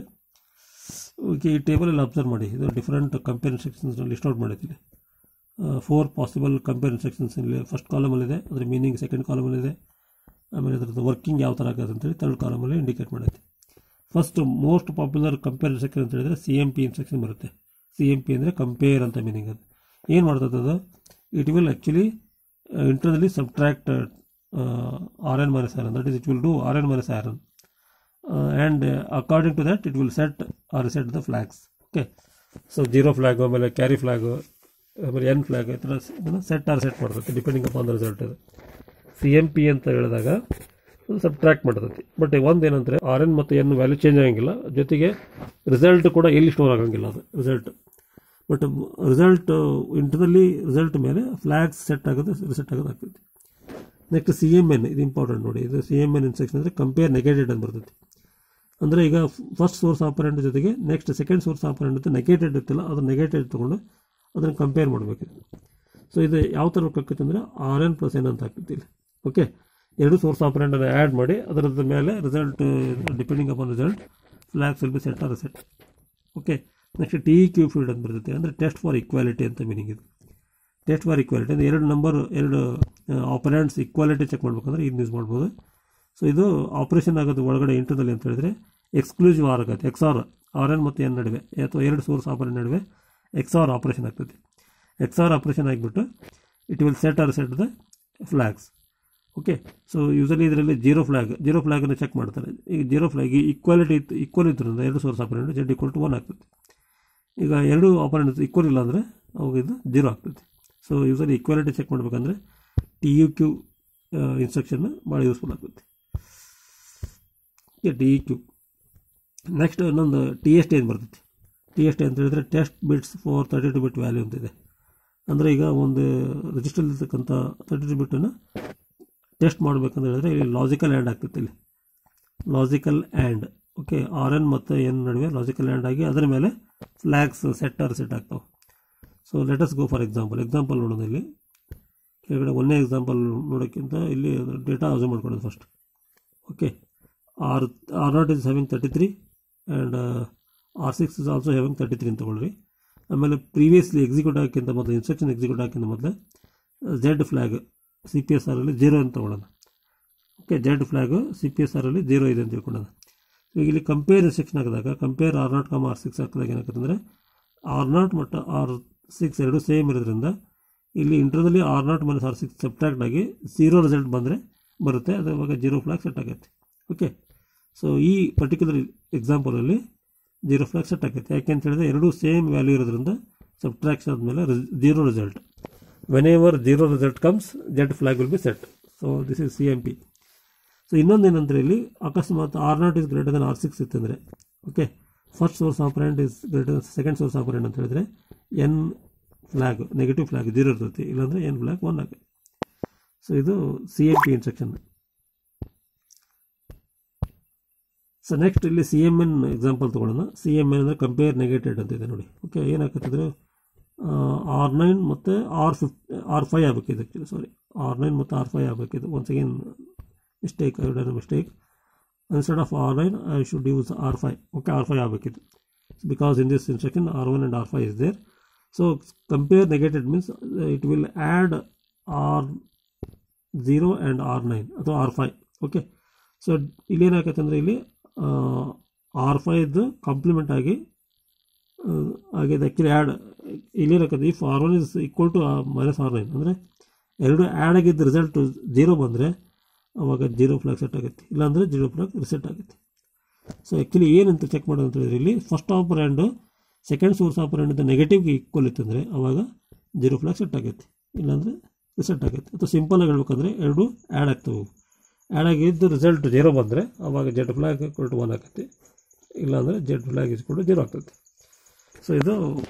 S1: ಓಕೆ ಈ ಟೇಬಲಲ್ಲಿ ಅಬ್ಸರ್ವ್ ಮಾಡಿ ಇದು different compare instructions list out ಮಾಡಿದ್ದೀನಿ ಫೋರ್ ಪಾಸಿಬಲ್ ಕಂಪೇರ್ ಇನ್ಸ್ಟ್ರಕ್ಷನ್ಸ್ ಇಲ್ಲಿ ಫಸ್ಟ್ ಕಾಲಮಲ್ಲಿದೆ ಅದರ ಮೀನಿಂಗ್ ಸೆಕೆಂಡ್ ಕಾಲಮಲ್ಲಿದೆ ಆಮೇಲೆ ಅದರದ್ದು ವರ್ಕಿಂಗ್ ಯಾವ ಥರ ಆಗುತ್ತೆ ಅಂತೇಳಿ ತರ್ಡ್ ಕಾಲಮಲ್ಲಿ ಇಂಡಿಕೇಟ್ ಮಾಡೈತೆ first most popular compare instruction ಅಂತ ಹೇಳಿದ್ರೆ ಸಿ ಎಮ್ ಪಿ ಇನ್ಸ್ಟ್ರಕ್ಷನ್ ಬರುತ್ತೆ ಸಿ ಎಮ್ ಪಿ ಅಂದರೆ ಕಂಪೇರ್ ಅಂತ ಮೀನಿಂಗ್ ಅದು ಏನು ಮಾಡ್ತದೆ ಅದು it will actually internally subtract R N minus iron that is it will do R N minus iron and according to that it will set or set the flags okay so zero flag ಆಮೇಲೆ carry flag ಆಮೇಲೆ N flag ಈ ಥರ ಇದನ್ನು set or set ಮಾಡ್ತೈತಿ depending upon the result ಇದು C M P ಅಂತ ಹೇಳಿದಾಗ subtract ಮಾಡ್ತೈತಿ ಬಟ್ ಒಂದು ಏನಂದರೆ ಆರ್ ಎನ್ ಮತ್ತು ಎನ್ ವ್ಯಾಲ್ಯೂ ಚೇಂಜ್ ಆಗಂಗಿಲ್ಲ ಜೊತೆಗೆ ರಿಸಲ್ಟ್ ಕೂಡ ಎಲ್ಲಿ ಸ್ಟೋರ್ ಆಗಂಗಿಲ್ಲ ಅದು result but result internally result ಮೇಲೆ ಫ್ಲ್ಯಾಗ್ಸ್ ಸೆಟ್ ಆಗೋದು ರಿಸೆಟ್ ಆಗೋದು ಆಗ್ತೈತಿ ನೆಕ್ಸ್ಟ್ ಸಿ ಎಮ್ ಎನ್ ಇದು ಇಂಪಾರ್ಟೆಂಟ್ ನೋಡಿ ಇದು ಸಿ ಎಮ್ ಎನ್ ಇನ್ಸ್ಟ್ರಕ್ಷನ್ ಅಂದರೆ ಕಂಪೇರ್ ನೆಗೆಟೆಡ್ ಅಂತ ಬರ್ತೈತಿ ಅಂದರೆ ಈಗ ಫಸ್ಟ್ ಸೋರ್ಸ್ ಆಪರೆಂಟ್ ಜೊತೆಗೆ ನೆಕ್ಸ್ಟ್ ಸೆಕೆಂಡ್ ಸೋರ್ಸ್ ಆಪರೆಂಟ್ ಅಂತ ನೆಗೆಟೆಡ್ ಇರ್ತಿಲ್ಲ ಅದು ನೆಗೆಟೆಡ್ ತೊಗೊಂಡು ಅದನ್ನು ಕಂಪೇರ್ ಮಾಡಬೇಕು ಸೊ ಇದು ಯಾವ ಥರ ಆಕೈತೆ ಅಂದರೆ ಆರ್ ಎನ್ ಪ್ಲಸ್ ಎನ್ ಅಂತ ಆಗ್ತೈತಿ ಇಲ್ಲಿ ಓಕೆ ಎರಡು ಸೋರ್ಸ್ ಆಪರೆಂಟನ್ನು ಆ್ಯಡ್ ಮಾಡಿ ಅದರದ ಮೇಲೆ result depending upon result flags will be set or set okay next T Q field ಅಂತ ಬರ್ತೈತೆ ಅಂದರೆ ಟೆಸ್ಟ್ ಫಾರ್ ಈಕ್ವಾಲಿಟಿ ಅಂತ ಮೀನಿಂಗ್ ಇದು ಟೆಸ್ಟ್ ಫಾರ್ ಈಕ್ವಾಲಿಟಿ ಅಂದರೆ ಎರಡು ನಂಬರ್ ಎರಡು ಆಪರೆಂಟ್ಸ್ ಈಕ್ವಾಲಿಟಿ ಚೆಕ್ ಮಾಡ್ಬೇಕಂದ್ರೆ ಇದನ್ನ ಯೂಸ್ ಮಾಡ್ಬೋದು ಸೊ ಇದು ಆಪರೇಷನ್ ಆಗೋದು ಒಳಗಡೆ ಇಂಟರ್ನಲ್ಲಿ ಅಂತ ಹೇಳಿದ್ರೆ ಎಕ್ಸ್ಕ್ಲೂಸಿವ್ ಆರ್ ಆಗುತ್ತೆ ಎಕ್ಸ್ ಆರ್ ಆರ್ ಎನ್ ಮತ್ತು ಎನ್ ನಡುವೆ ಅಥವಾ ಎರಡು ಸೋರ್ಸ್ ಆಪರೇಟ್ ನಡುವೆ ಎಕ್ಸ್ ಆರ್ ಆಪರೇಷನ್ ಆಗ್ತೈತಿ ಎಕ್ಸ್ ಆರ್ ಆಪರೇಷನ್ ಆಗಿಬಿಟ್ಟು it will set or set the flags okay so usually ಇದರಲ್ಲಿ ಜೀರೋ ಫ್ಲ್ಯಾಗ್ ಜೀರೋ ಫ್ಲ್ಯಾಗನ್ನು ಚೆಕ್ ಮಾಡ್ತಾರೆ ಈಗ ಜೀರೋ ಫ್ಲ್ಯಾಗ್ ಈಕ್ವಾಲಿಟಿ ಇತ್ತು ಈಕ್ವಲ್ ಇದ್ರಿಂದ ಎರಡು source operand Z equal to one ಆಗ್ತದೆ ಈಗ ಎರಡು ಆಪರೇಟ್ ಈಕ್ವಲ್ ಇಲ್ಲ ಅಂದರೆ ಅವಾಗ ಇದು ಜೀರೋ ಆಗ್ತದೆ ಸೊ ಯೂಸಲಿ ಈಕ್ವಾಲಿಟಿ ಚೆಕ್ ಮಾಡಬೇಕಂದ್ರೆ ಟಿ ಯು ಕ್ಯೂ ಇನ್ಸ್ಟ್ರಕ್ಷನ್ ಭಾಳ ಯೂಸ್ಫುಲ್ ಆಗ್ತದೆ ಟಿ ಇ ಕ್ಯೂ ನೆಕ್ಸ್ಟ್ ಇನ್ನೊಂದು ಟಿ ಎಸ್ ಟಿ ಏನು ಬರ್ತೈತಿ ಟಿ ಎಸ್ ಟಿ ಅಂತ ಹೇಳಿದ್ರೆ test bits for thirty two bit value ಅಂತಿದೆ ಅಂದರೆ ಈಗ ಒಂದು ರಿಜಿಸ್ಟರ್ ಇರ್ತಕ್ಕಂಥ ತರ್ಟಿ ಟು ಬಿಟ್ಟನ್ನು ಟೆಸ್ಟ್ ಮಾಡಬೇಕಂತ ಹೇಳಿದ್ರೆ ಇಲ್ಲಿ ಲಾಜಿಕಲ್ ಆ್ಯಂಡ್ ಆಗ್ತೈತೆ ಇಲ್ಲಿ logical and okay R N ಮತ್ತು ಎನ್ ನಡುವೆ ಲಾಜಿಕಲ್ ಆ್ಯಂಡ್ ಆಗಿ ಅದರ ಮೇಲೆ ಫ್ಲ್ಯಾಗ್ಸ್ ಸೆಟ್ ಆರ್ ಸೆಟ್ ಆಗ್ತಾವೆ so let us go for example example ನೋಡೋದು ಇಲ್ಲಿ ಕೆಳಗಡೆ ಒಂದೇ ಎಕ್ಸಾಂಪಲ್ ನೋಡೋಕ್ಕಿಂತ ಇಲ್ಲಿ ಡೇಟಾ ಅಸೂಮ್ ಮಾಡ್ಕೊಳ್ಳೋದು first okay R R not is having thirty three and R six is also having thirty three ಅಂತ ತಗೊಳ್ರಿ ಆಮೇಲೆ ಪ್ರೀವಿಯಸ್ಲಿ ಎಕ್ಸಿಕ್ಯೂಟ್ ಹಾಕಿಂತ ಮೊದಲು ಇನ್ಸ್ಟ್ರಕ್ಷನ್ ಎಕ್ಸಿಕ್ಯೂಟ್ ಹಾಕಿಂತ ಮೊದಲು Z flag C P S ಆರಲ್ಲಿ ಜೀರೋ ಅಂತ ತಗೊಳ್ಳೋಣ okay Z flag C P S ಆರಲ್ಲಿ ಜೀರೋ ಇದೆ ಅಂತ ತಿಳ್ಕೊಳ್ಳೋಣ ಈಗ ಇಲ್ಲಿ ಕಂಪೇರ್ ಇನ್ಸ್ಟ್ರಕ್ಷನ್ ಹಾಕಿದಾಗ compare R not comma R six ಹಾಕಿದಾಗ ಏನಾಗುತ್ತೆ ಅಂದರೆ ಆರ್ ನಾಟ್ ಮತ್ತು ಆರ್ ಸಿಕ್ಸ್ ಎರಡು ಸೇಮ್ ಇರೋದ್ರಿಂದ ಇಲ್ಲಿ internally R nought minus R six subtract ಆಗಿ ಝೀರೋ ರಿಸಲ್ಟ್ ಬಂದರೆ ಬರುತ್ತೆ ಅದು ಇವಾಗ ಜೀರೋ ಫ್ಲಾಗ್ ಸೆಟ್ ಆಗುತ್ತೆ ಓಕೆ ಸೊ ಈ ಪರ್ಟಿಕ್ಯುಲರ್ ಎಕ್ಸಾಂಪಲಲ್ಲಿ ಜೀರೋ ಫ್ಲಾಗ್ ಸೆಟ್ ಆಗುತ್ತೆ ಯಾಕೆ ಅಂತ ಹೇಳಿದ್ರೆ ಎರಡೂ ಸೇಮ್ ವ್ಯಾಲ್ಯೂ ಇರೋದ್ರಿಂದ ಸಬ್ಟ್ರಾಕ್ಷನ್ ಆದಮೇಲೆ zero result whenever zero result comes Z flag will be set so this is C M P so ಇನ್ನೊಂದು ಏನಂದರೆ ಇಲ್ಲಿ ಅಕಸ್ಮಾತ್ R not is greater than R six ಇತ್ತಂದರೆ okay first source operand is greater second source operand ಅಂತ ಹೇಳಿದ್ರೆ N flag negative flag zero ಇರ್ತೈತಿ ಇಲ್ಲಾಂದರೆ N flag one ಆಗುತ್ತೆ ಸೊ ಇದು C M P instruction so next ಇಲ್ಲಿ C M N example ತೊಗೊಳ್ಳೋಣ C M N ಅಂದರೆ compare negated ಅಂತ ಇದೆ ನೋಡಿ ಓಕೆ ಏನಾಗ್ತದೆ ಆರ್ ನೈನ್ ಮತ್ತು ಆರ್ ಫಿಫ್ಟ್ ಆರ್ ಫೈವ್ ಆಗಬೇಕಿದೆ ಆ್ಯಕ್ಚುಲಿ ಸಾರಿ ಆರ್ ನೈನ್ ಮತ್ತು ಆರ್ ಫೈವ್ ಆಗಬೇಕಿದೆ once again mistake I done mistake instead of R nine I should use R five okay R five ಆಗಬೇಕಿತ್ತು because in this instruction R one and R five is there so compare negated means it will add R zero and R nine ಅಥವಾ R five okay so ಇಲ್ಲಿ ಏನಾಗತ್ತೆ ಅಂದರೆ ಇಲ್ಲಿ R ಫೈವ್ದು complement ಆಗಿ ಆಗಿದೆ actually add ಇಲ್ಲೇನಾಗತ್ತೆ if R one is equal to minus R nine ಅಂದರೆ ಎರಡು ಆ್ಯಡ್ ಆಗಿದ್ದ ರಿಸಲ್ಟ್ ಜೀರೋ ಬಂದರೆ ಅವಾಗ ಜೀರೋ ಫ್ಲಾಗ್ ಸೆಟ್ ಆಗುತ್ತೆ ಇಲ್ಲಾಂದರೆ ಜೀರೋ ಫ್ಲಾಗ್ ರಿಸೆಟ್ ಆಗುತ್ತೆ ಸೊ ಆ್ಯಕ್ಚುಲಿ ಏನಂತ ಚೆಕ್ ಮಾಡೋದು ಅಂತ ಹೇಳಿದ್ರೆ ಇಲ್ಲಿ first operand second source operand ನೆಗೆಟಿವ್ಗೆ ಈಕ್ವಲ್ ಇತ್ತಂದರೆ ಅವಾಗ ಜೀರೋ ಫ್ಲಾಗ್ ಸೆಟ್ ಆಗುತ್ತೆ ಇಲ್ಲಾಂದರೆ ರಿಸೆಟ್ ಆಗುತ್ತೆ ಅಥವಾ ಸಿಂಪಲಾಗಿ ಹೇಳ್ಬೇಕಂದ್ರೆ ಎರಡು ಆ್ಯಡ್ ಆಗ್ತವೆ ಆ್ಯಡ್ ಆಗಿದ್ದು ರಿಸಲ್ಟ್ ಜೀರೋ ಬಂದರೆ ಅವಾಗ ಜೆಡ್ ಫ್ಲಾಗ್ ಕೊಟ್ಟು ಒನ್ ಆಗುತ್ತೆ ಇಲ್ಲಾಂದರೆ ಜೆಡ್ ಫ್ಲಾಗ್ ಇಸ್ಕೊಂಡು ಜೀರೋ ಆಗ್ತದೆ ಸೊ ಇದು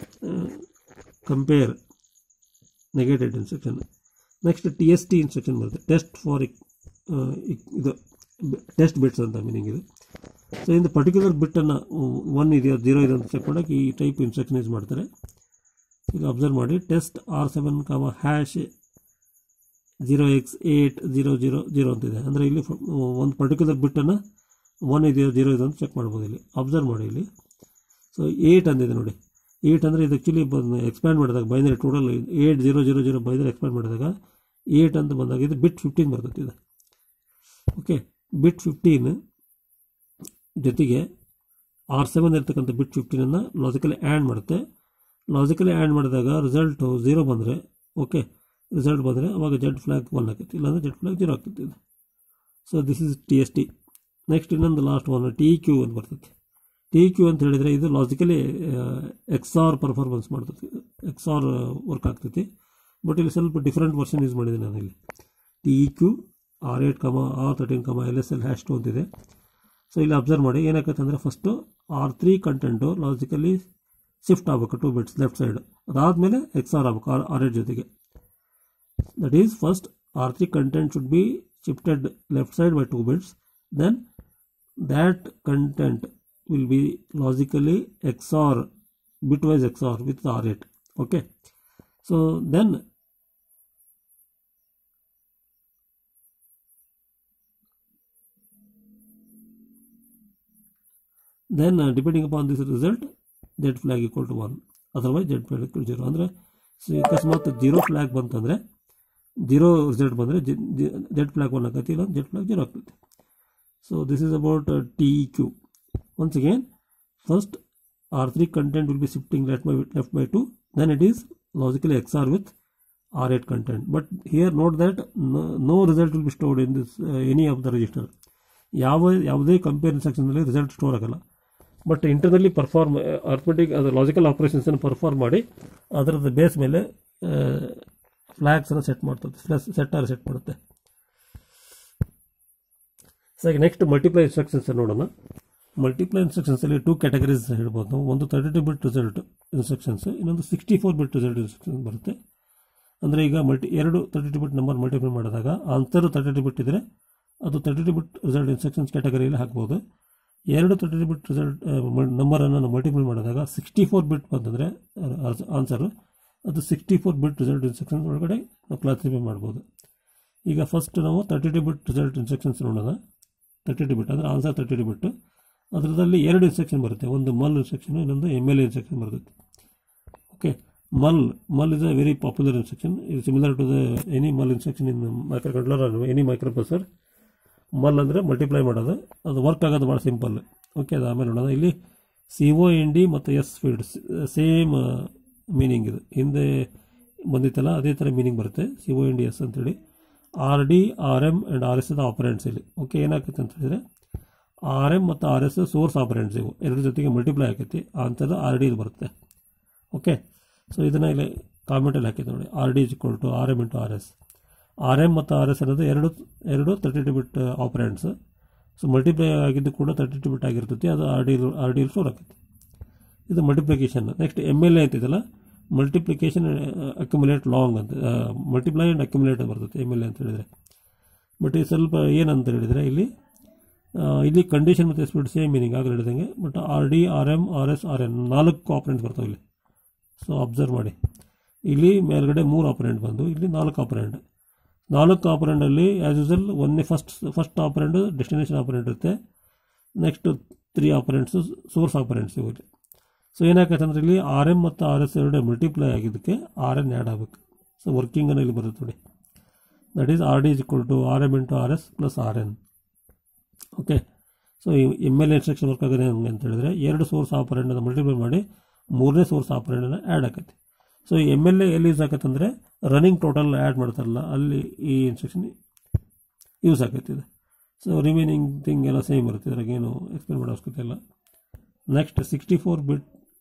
S1: compare negative instruction next T S T instruction ಬರುತ್ತೆ ಟೆಸ್ಟ್ ಫಾರ್ ಇದು ಟೆಸ್ಟ್ ಬಿಟ್ಸ್ ಅಂತ ಮೀನಿಂಗ್ ಇದು ಸೊ ಇಂದು ಪರ್ಟಿಕ್ಯುಲರ್ ಬಿಟ್ಟನ್ನು ಒನ್ ಇದೆಯೋ ಜೀರೋ ಇದೆ ಅಂತ ಚೆಕ್ ಮಾಡೋಕೆ ಈ ಟೈಪ್ ಇನ್ಸ್ಟ್ರಕ್ಷನ್ ಯೂಸ್ ಮಾಡ್ತಾರೆ ಈಗ ಅಬ್ಸರ್ವ್ ಮಾಡಿ test R seven comma hash zero X eight zero zero zero ಅಂತಿದೆ ಅಂದರೆ ಇಲ್ಲಿ ಒಂದು ಪರ್ಟಿಕ್ಯುಲರ್ ಬಿಟ್ಟನ್ನು ಒನ್ ಇದೆಯೋ ಜೀರೋ ಇದೆ ಅಂತ ಚೆಕ್ ಮಾಡ್ಬೋದು ಇಲ್ಲಿ ಅಬ್ಸರ್ವ್ ಮಾಡಿ ಇಲ್ಲಿ ಸೊ ಏಯ್ಟ್ ಅಂದಿದೆ ನೋಡಿ ಏಯ್ಟ್ ಅಂದರೆ ಇದು ಆ್ಯಕ್ಚುಲಿ ಬಂದು ಎಕ್ಸ್ಪ್ಯಾಂಡ್ ಮಾಡಿದಾಗ binary total eight zero zero zero binary expand ಮಾಡಿದಾಗ ಏಯ್ಟ್ ಅಂತ ಬಂದಾಗ ಇದು ಬಿಟ್ ಫಿಫ್ಟೀನ್ ಬರ್ತೈತೆ ಇದು ಓಕೆ ಬಿಟ್ ಫಿಫ್ಟೀನ್ ಜೊತೆಗೆ ಆರ್ ಸೆವೆನ್ ಇರ್ತಕ್ಕಂಥ ಬಿಟ್ ಫಿಫ್ಟೀನನ್ನು ಲಾಜಿಕಲಿ ಆ್ಯಡ್ ಮಾಡುತ್ತೆ ಲಾಜಿಕಲಿ ಆ್ಯಡ್ ಮಾಡಿದಾಗ ರಿಸಲ್ಟು ಝೀರೋ ಬಂದರೆ ಓಕೆ ರಿಸಲ್ಟ್ ಬಂದರೆ ಅವಾಗ ಜೆಡ್ ಫ್ಲಾಗ್ ಒನ್ ಆಗುತ್ತೆ ಇಲ್ಲಾಂದರೆ ಜೆಡ್ ಫ್ಲಾಗ್ ಜೀರೋ ಆಗ್ತೈತೆ ಇದು so this is T S T next ಇನ್ನೊಂದು ಲಾಸ್ಟ್ ಒನ್ ಟಿ ಕ್ಯೂ ಅಂತ ಬರ್ತೈತೆ ಟಿ ಕ್ಯೂ ಅಂತ ಹೇಳಿದರೆ ಇದು ಲಾಜಿಕಲಿ ಎಕ್ಸ್ ಆರ್ ಪರ್ಫಾರ್ಮೆನ್ಸ್ ಮಾಡ್ತೈತಿ ಎಕ್ಸ್ ಆರ್ ವರ್ಕ್ ಆಗ್ತೈತಿ ಬಟ್ ಇಲ್ಲಿ ಸ್ವಲ್ಪ ಡಿಫ್ರೆಂಟ್ ವರ್ಷನ್ ಯೂಸ್ ಮಾಡಿದ್ದೀನಿ ನಾನು ಇಲ್ಲಿ T E Q R eight comma R thirteen comma L S L hash two ಅಂತಿದೆ ಸೊ ಇಲ್ಲಿ ಅಬ್ಸರ್ವ್ ಮಾಡಿ ಏನಾಗುತ್ತೆ ಅಂದರೆ first R three content logically shift ಆಗಬೇಕು ಟು ಬಿಟ್ಸ್ ಲೆಫ್ಟ್ ಸೈಡ್ ಅದಾದಮೇಲೆ ಎಕ್ಸ್ ಆರ್ ಆಗಬೇಕು ಆರ್ ಆರ್ ಏಟ್ ಜೊತೆಗೆ that is first R three content should be shifted left side by two bits then that content will be logically XOR bitwise XOR with the R8 okay so then then uh, depending upon this result z flag equal to 1 otherwise z flag equal to 0 ಅಂದರೆ ಅಕಸ್ಮಾತ್ zero flag ಬಂತಂದರೆ zero result ಬಂದರೆ Z flag one ಆಗತ್ತೆ ಇಲ್ಲ Z flag zero ಆಗ್ತೈತೆ so this is about T Q once again first r3 content will be shifting left by left by 2 then it is logically xr with r8 content but here note that no, no result will be stored in this uh, any of the register ಯಾವ ಯಾವುದೇ compare ಇನ್ಸ್ಟ್ರಕ್ಷನ್ನಲ್ಲಿ result store ಆಗಲ್ಲ but internally perform arithmetic ಅದು logical ಆಪರೇಷನ್ಸನ್ನು perform ಮಾಡಿ ಅದರದ base ಮೇಲೆ ಫ್ಲ್ಯಾಗ್ಸನ್ನು ಸೆಟ್ ಮಾಡ್ತದೆ ಪ್ಲಸ್ ಸೆಟ್ ಆರ್ ಸೆಟ್ ಮಾಡುತ್ತೆ ಸೊ ಈಗ ನೆಕ್ಸ್ಟ್ ಮಲ್ಟಿಪ್ಲೈ ಇನ್ಸ್ಟ್ರಕ್ಷನ್ಸ್ ನೋಡೋಣ ಮಲ್ಟಿಪ್ಲೈ ಇನ್ಸ್ಟ್ರಕ್ಷನ್ಸಲ್ಲಿ ಟೂ ಕ್ಯಾಟಗರೀಸ್ ಹೇಳ್ಬೋದು ನಾವು ಒಂದು thirty two bit result instructions ಇನ್ನೊಂದು sixty four bit result instruction ಬರುತ್ತೆ ಅಂದರೆ ಈಗ ಮಲ್ಟಿ ಎರಡು thirty two bit number multiply ಮಾಡಿದಾಗ ಆನ್ಸರ್ ತರ್ಟಿ ಟು ಬಿಟ್ ಇದ್ದರೆ ಅದು thirty two bit result instructions ಕ್ಯಾಟಗರಿಯಲ್ಲಿ ಹಾಕ್ಬೋದು ಎರಡು ತರ್ಟಿ ಟು ಬಿಟ್ ರಿಸಲ್ಟ್ ನಂಬರನ್ನು ನಾವು ಮಲ್ಟಿಪ್ಲೈ ಮಾಡಿದಾಗ ಸಿಕ್ಸ್ಟಿ ಫೋರ್ ಬಿಟ್ ಬಂತಂದರೆ ಆನ್ಸರು ಅದು sixty four bit result instructions ಒಳಗಡೆ ನಾವು ಕ್ಲಾಸಿಫೈ ಮಾಡ್ಬೋದು ಈಗ ಫಸ್ಟ್ ನಾವು thirty two bit result instructions ನೋಡೋಣ ತರ್ಟಿ ಟು ಬಿಟ್ ಅಂದರೆ ಆನ್ಸರ್ ತರ್ಟಿ ಟು ಬಿಟ್ಟು ಅದರಲ್ಲಿ ಎರಡು ಇನ್ಸ್ಟ್ರಕ್ಷನ್ ಬರುತ್ತೆ ಒಂದು ಮಲ್ ಇನ್ಸ್ಟ್ರಕ್ಷನ್ ಇನ್ನೊಂದು ಎಮ್ ಎಲ್ ಎ ಇನ್ಸ್ಟ್ರಕ್ಷನ್ ಬರುತ್ತೆ okay MUL MUL is a very popular instruction ಇದು similar to the any MUL instruction in microcontroller any microprocessor MUL ಅಂದರೆ multiply ಮಾಡೋದು ಅದು ವರ್ಕ್ ಆಗೋದು ಭಾಳ ಸಿಂಪಲ್ ಓಕೆ ಅದು ಆಮೇಲೆ ನೋಡೋಣ ಇಲ್ಲಿ ಸಿ ಒ ಎನ್ ಡಿ ಮತ್ತು ಎಸ್ ಫೀಲ್ಡ್ ಸೇಮ್ ಮೀನಿಂಗ್ ಇದು ಹಿಂದೆ ಬಂದಿತ್ತಲ್ಲ ಅದೇ ಥರ ಮೀನಿಂಗ್ ಬರುತ್ತೆ C O N D S ಅಂತೇಳಿ R D R M and R S operands ಇಲ್ಲಿ ಓಕೆ ಏನಾಗುತ್ತೆ ಅಂತ ಹೇಳಿದ್ರೆ ಆರ್ ಎಮ್ ಮತ್ತು ಆರ್ ಎಸ್ ಸೋರ್ಸ್ ಆಪರೆಂಟ್ಸ್ ಇವು ಎರಡು ಜೊತೆಗೆ ಮಲ್ಟಿಪ್ಲೈ ಆಕೈತಿ ಅಂಥದ್ದು ಆರ್ ಡಿ ಬರುತ್ತೆ ಓಕೆ ಸೊ ಇದನ್ನು ಇಲ್ಲಿ ಕಾಮೆಂಟಲ್ಲಿ ಹಾಕಿದ್ದು ನೋಡಿ R D is equal to R M into R S R M ಮತ್ತು ಆರ್ ಎಸ್ ಅನ್ನೋದು ಎರಡು ಎರಡು thirty two bit operands so multiply ಆಗಿದ್ದು ಕೂಡ ತರ್ಟಿ ಟು ಬಿಟ್ ಆಗಿರ್ತೈತಿ ಅದು R D R D store ಆಕೈತಿ ಇದು multiplication next M L A ಅಂತಿದಲ್ಲ ಮಲ್ಟಿಪ್ಲಿಕೇಶನ್ ಅಕ್ಯುಮುಲೇಟ್ ಲಾಂಗ್ ಅಂತ ಮಲ್ಟಿಪ್ಲೈ ಆ್ಯಂಡ್ ಅಕ್ಯುಮುಲೇಟ್ ಬರ್ತೈತೆ ಎಮ್ ಎಲ್ ಎ ಅಂತ ಹೇಳಿದರೆ ಬಟ್ ಇದು ಸ್ವಲ್ಪ ಏನಂತ ಹೇಳಿದರೆ ಇಲ್ಲಿ ಆ, ಇಲ್ಲಿ ಕಂಡೀಷನ್ ಮತ್ತು ಸ್ಪೀಡ್ ಸೇಮ್ ಮೀನಿಂಗ್ ಆಗಲಿ ಹೇಳಿದಂಗೆ but R D R M R S R N ನಾಲ್ಕು ಆಪರೆಂಟ್ಸ್ ಬರ್ತಾವೆ ಇಲ್ಲಿ ಸೊ ಅಬ್ಸರ್ವ್ ಮಾಡಿ ಇಲ್ಲಿ ಮೇಲ್ಗಡೆ ಮೂರು ಆಪರೆಂಟ್ ಬಂದು ಇಲ್ಲಿ ನಾಲ್ಕು ಆಪರೆಂಟ್ ನಾಲ್ಕು ಆಪರೆಂಡಲ್ಲಿ ಆ್ಯಸ್ ಯೂಸಲ್ ಒಂದೇ first first operand destination operand ಇರುತ್ತೆ next three operands source operands ಇವು ಸೊ ಏನಾಗತ್ತೆ ಅಂದರೆ ಇಲ್ಲಿ ಆರ್ ಎಮ್ ಮತ್ತು ಆರ್ ಎಸ್ ಎರಡು ಮಲ್ಟಿಪ್ಲೈ ಆಗಿದ್ದಕ್ಕೆ ಆರ್ ಎನ್ ಆ್ಯಡ್ ಆಗಬೇಕು ಸೊ ವರ್ಕಿಂಗನ್ನು ಇಲ್ಲಿ ಬರುತ್ತೆ ನೋಡಿ that is R D is equal to R M into R S plus R N okay so M L instruction work ಆಗೋದು ಹೆಂಗೆ ಅಂತ ಹೇಳಿದ್ರೆ ಎರಡು ಸೋರ್ಸ್ ಆಪರೆಂಡನ್ನು ಮಲ್ಟಿಪ್ಲೈ ಮಾಡಿ ಮೂರನೇ ಸೋರ್ಸ್ ಆಪರೆಂಡನ್ನು ಆ್ಯಡ್ ಆಕತ್ತೆ ಸೊ ಎಮ್ ಎಲ್ ಎ ಎಲ್ಲಿ ಯೂಸ್ ಆಕತ್ತೆ ಅಂದರೆ ರನ್ನಿಂಗ್ ಟೋಟಲ್ ಆ್ಯಡ್ ಮಾಡ್ತಾರಲ್ಲ ಅಲ್ಲಿ ಈ ಇನ್ಸ್ಟ್ರಕ್ಷನ್ ಯೂಸ್ ಆಕತ್ತೆ ಇದು ಸೊ ರಿಮೈನಿಂಗ್ ಥಿಂಗ್ ಎಲ್ಲ ಸೇಮ್ ಇರುತ್ತೆ ಇದ್ರಾಗ ಏನು ಎಕ್ಸ್ಪ್ಲೇನ್ ಮಾಡೋ ಅವಶ್ಯಕತೆ ಇಲ್ಲ next sixty four bit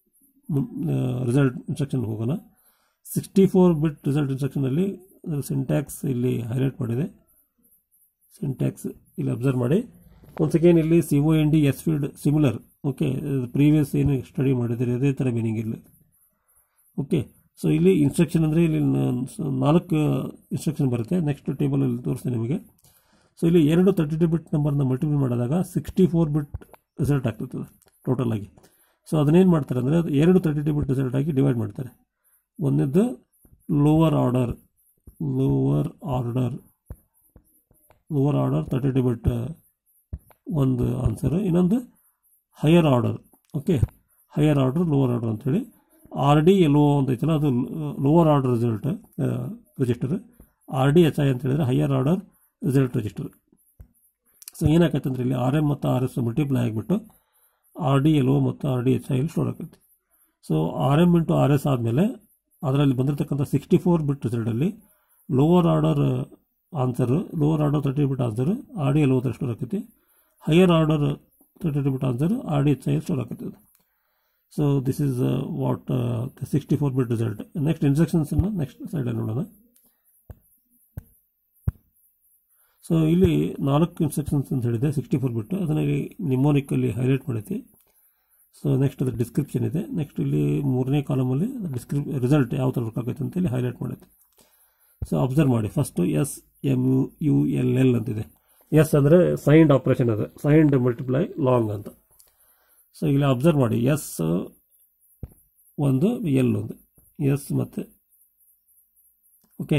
S1: result instruction ಹೋಗೋಣ ಸಿಕ್ಸ್ಟಿ ಫೋರ್ ಬಿಟ್ ರಿಸಲ್ಟ್ ಇನ್ಸ್ಟ್ರಕ್ಷನಲ್ಲಿ ಸಿಂಟ್ಯಾಕ್ಸ್ ಇಲ್ಲಿ ಹೈಲೈಟ್ ಮಾಡಿದೆ ಸಿಂಟ್ಯಾಕ್ಸ್ ಇಲ್ಲಿ ಅಬ್ಸರ್ವ್ ಮಾಡಿ ಒನ್ಸ್ ಅಗೇನ್ ಇಲ್ಲಿ C O N D S field similar okay previous ಏನು ಸ್ಟಡಿ ಮಾಡಿದರೆ ಅದೇ ಥರ ಮೀನಿಂಗ್ ಇಲ್ಲ ಓಕೆ ಸೊ ಇಲ್ಲಿ ಇನ್ಸ್ಟ್ರಕ್ಷನ್ ಅಂದರೆ ಇಲ್ಲಿ ನ- ನಾಲ್ಕು ಇನ್ಸ್ಟ್ರಕ್ಷನ್ ಬರುತ್ತೆ ನೆಕ್ಸ್ಟ್ ಟೇಬಲಲ್ಲಿ ತೋರಿಸ್ತೀನಿ ನಿಮಗೆ ಸೊ ಇಲ್ಲಿ ಎರಡು ತರ್ಟಿ ಟು ಬಿಟ್ ನಂಬರ್ನ ಮಲ್ಟಿಪ್ಲೈ ಮಾಡಿದಾಗ ಸಿಕ್ಸ್ಟಿ ಫೋರ್ ಬಿಟ್ ರಿಸಲ್ಟ್ ಆಗ್ತದೆ ಟೋಟಲ್ ಆಗಿ ಸೊ ಅದನ್ನೇನು ಮಾಡ್ತಾರೆ ಅಂದರೆ ಅದು ಎರಡು ತರ್ಟಿ ಟು ಬಿಟ್ ರಿಸಲ್ಟ್ ಆಗಿ ಡಿವೈಡ್ ಮಾಡ್ತಾರೆ ಒಂದದ್ದು lower order lower order lower order thirty two bit ಒಂದು ಆನ್ಸರ್ ಇನ್ನೊಂದು higher order okay higher order lower order ಅಂತೇಳಿ ಆರ್ ಡಿ ಎಲ್ ಒ ಅಂತ ಐತಲ್ಲ ಅದು lower order result register R D H I ಅಂತ ಹೇಳಿದ್ರೆ higher order result register so ಏನಾಕೈತೆ ಅಂದ್ರೆ ಇಲ್ಲಿ ಆರ್ ಎಮ್ ಮತ್ತು ಆರ್ ಎಸ್ ಮಲ್ಟಿಪ್ಲೈ ಆಗಿಬಿಟ್ಟು ಆರ್ ಡಿ ಎಲ್ ಒ ಮತ್ತು R D H I store ಆಕೈತಿ so R M into R S ಆದಮೇಲೆ ಅದರಲ್ಲಿ ಬಂದಿರತಕ್ಕಂಥ ಸಿಕ್ಸ್ಟಿ ಫೋರ್ ಬಿಟ್ ರಿಸಲ್ಟಲ್ಲಿ lower order answer lower order thirty bit answer R D L O store ಆಕೈತಿ higher order thirty bit answer R D H I store ಆಕೈತಿ ಅದು so this is what sixty four bit result next ಇನ್ಸ್ಟ್ರಕ್ಷನ್ಸನ್ನು next ಸೈಡಲ್ಲಿ ನೋಡೋಣ so ಇಲ್ಲಿ ನಾಲ್ಕು instructions ಅಂತ ಹೇಳಿದೆ ಸಿಕ್ಸ್ಟಿ ಫೋರ್ ಬಿಟ್ಟು ಅದನ್ನು ನಿಮೋನಿಕಲ್ಲಿ ಹೈಲೈಟ್ ಮಾಡೈತಿ ಸೊ ನೆಕ್ಸ್ಟ್ ಅದು ಡಿಸ್ಕ್ರಿಪ್ಷನ್ ಇದೆ ನೆಕ್ಸ್ಟ್ ಇಲ್ಲಿ ಮೂರನೇ ಕಾಲಮಲ್ಲಿ ಡಿಸ್ಕ್ರಿಪ್ ರಿಸಲ್ಟ್ ಯಾವ ಥರ ವರ್ಕ್ ಆಗೈತೆ ಅಂತೇಳಿ ಹೈಲೈಟ್ ಮಾಡೈತಿ ಸೊ ಅಬ್ಸರ್ವ್ ಮಾಡಿ first S M U U L L ಅಂತಿದೆ ಎಸ್ ಅಂದರೆ ಸೈನ್ಡ್ ಆಪ್ರೇಷನ್ ಅದು ಸೈನ್ಡ್ ಮಲ್ಟಿಪ್ಲೈ ಲಾಂಗ್ ಅಂತ ಸೊ ಇಲ್ಲಿ ಅಬ್ಸರ್ವ್ ಮಾಡಿ ಎಸ್ ಒಂದು ಎಲ್ ಒಂದು ಎಸ್ ಮತ್ತು okay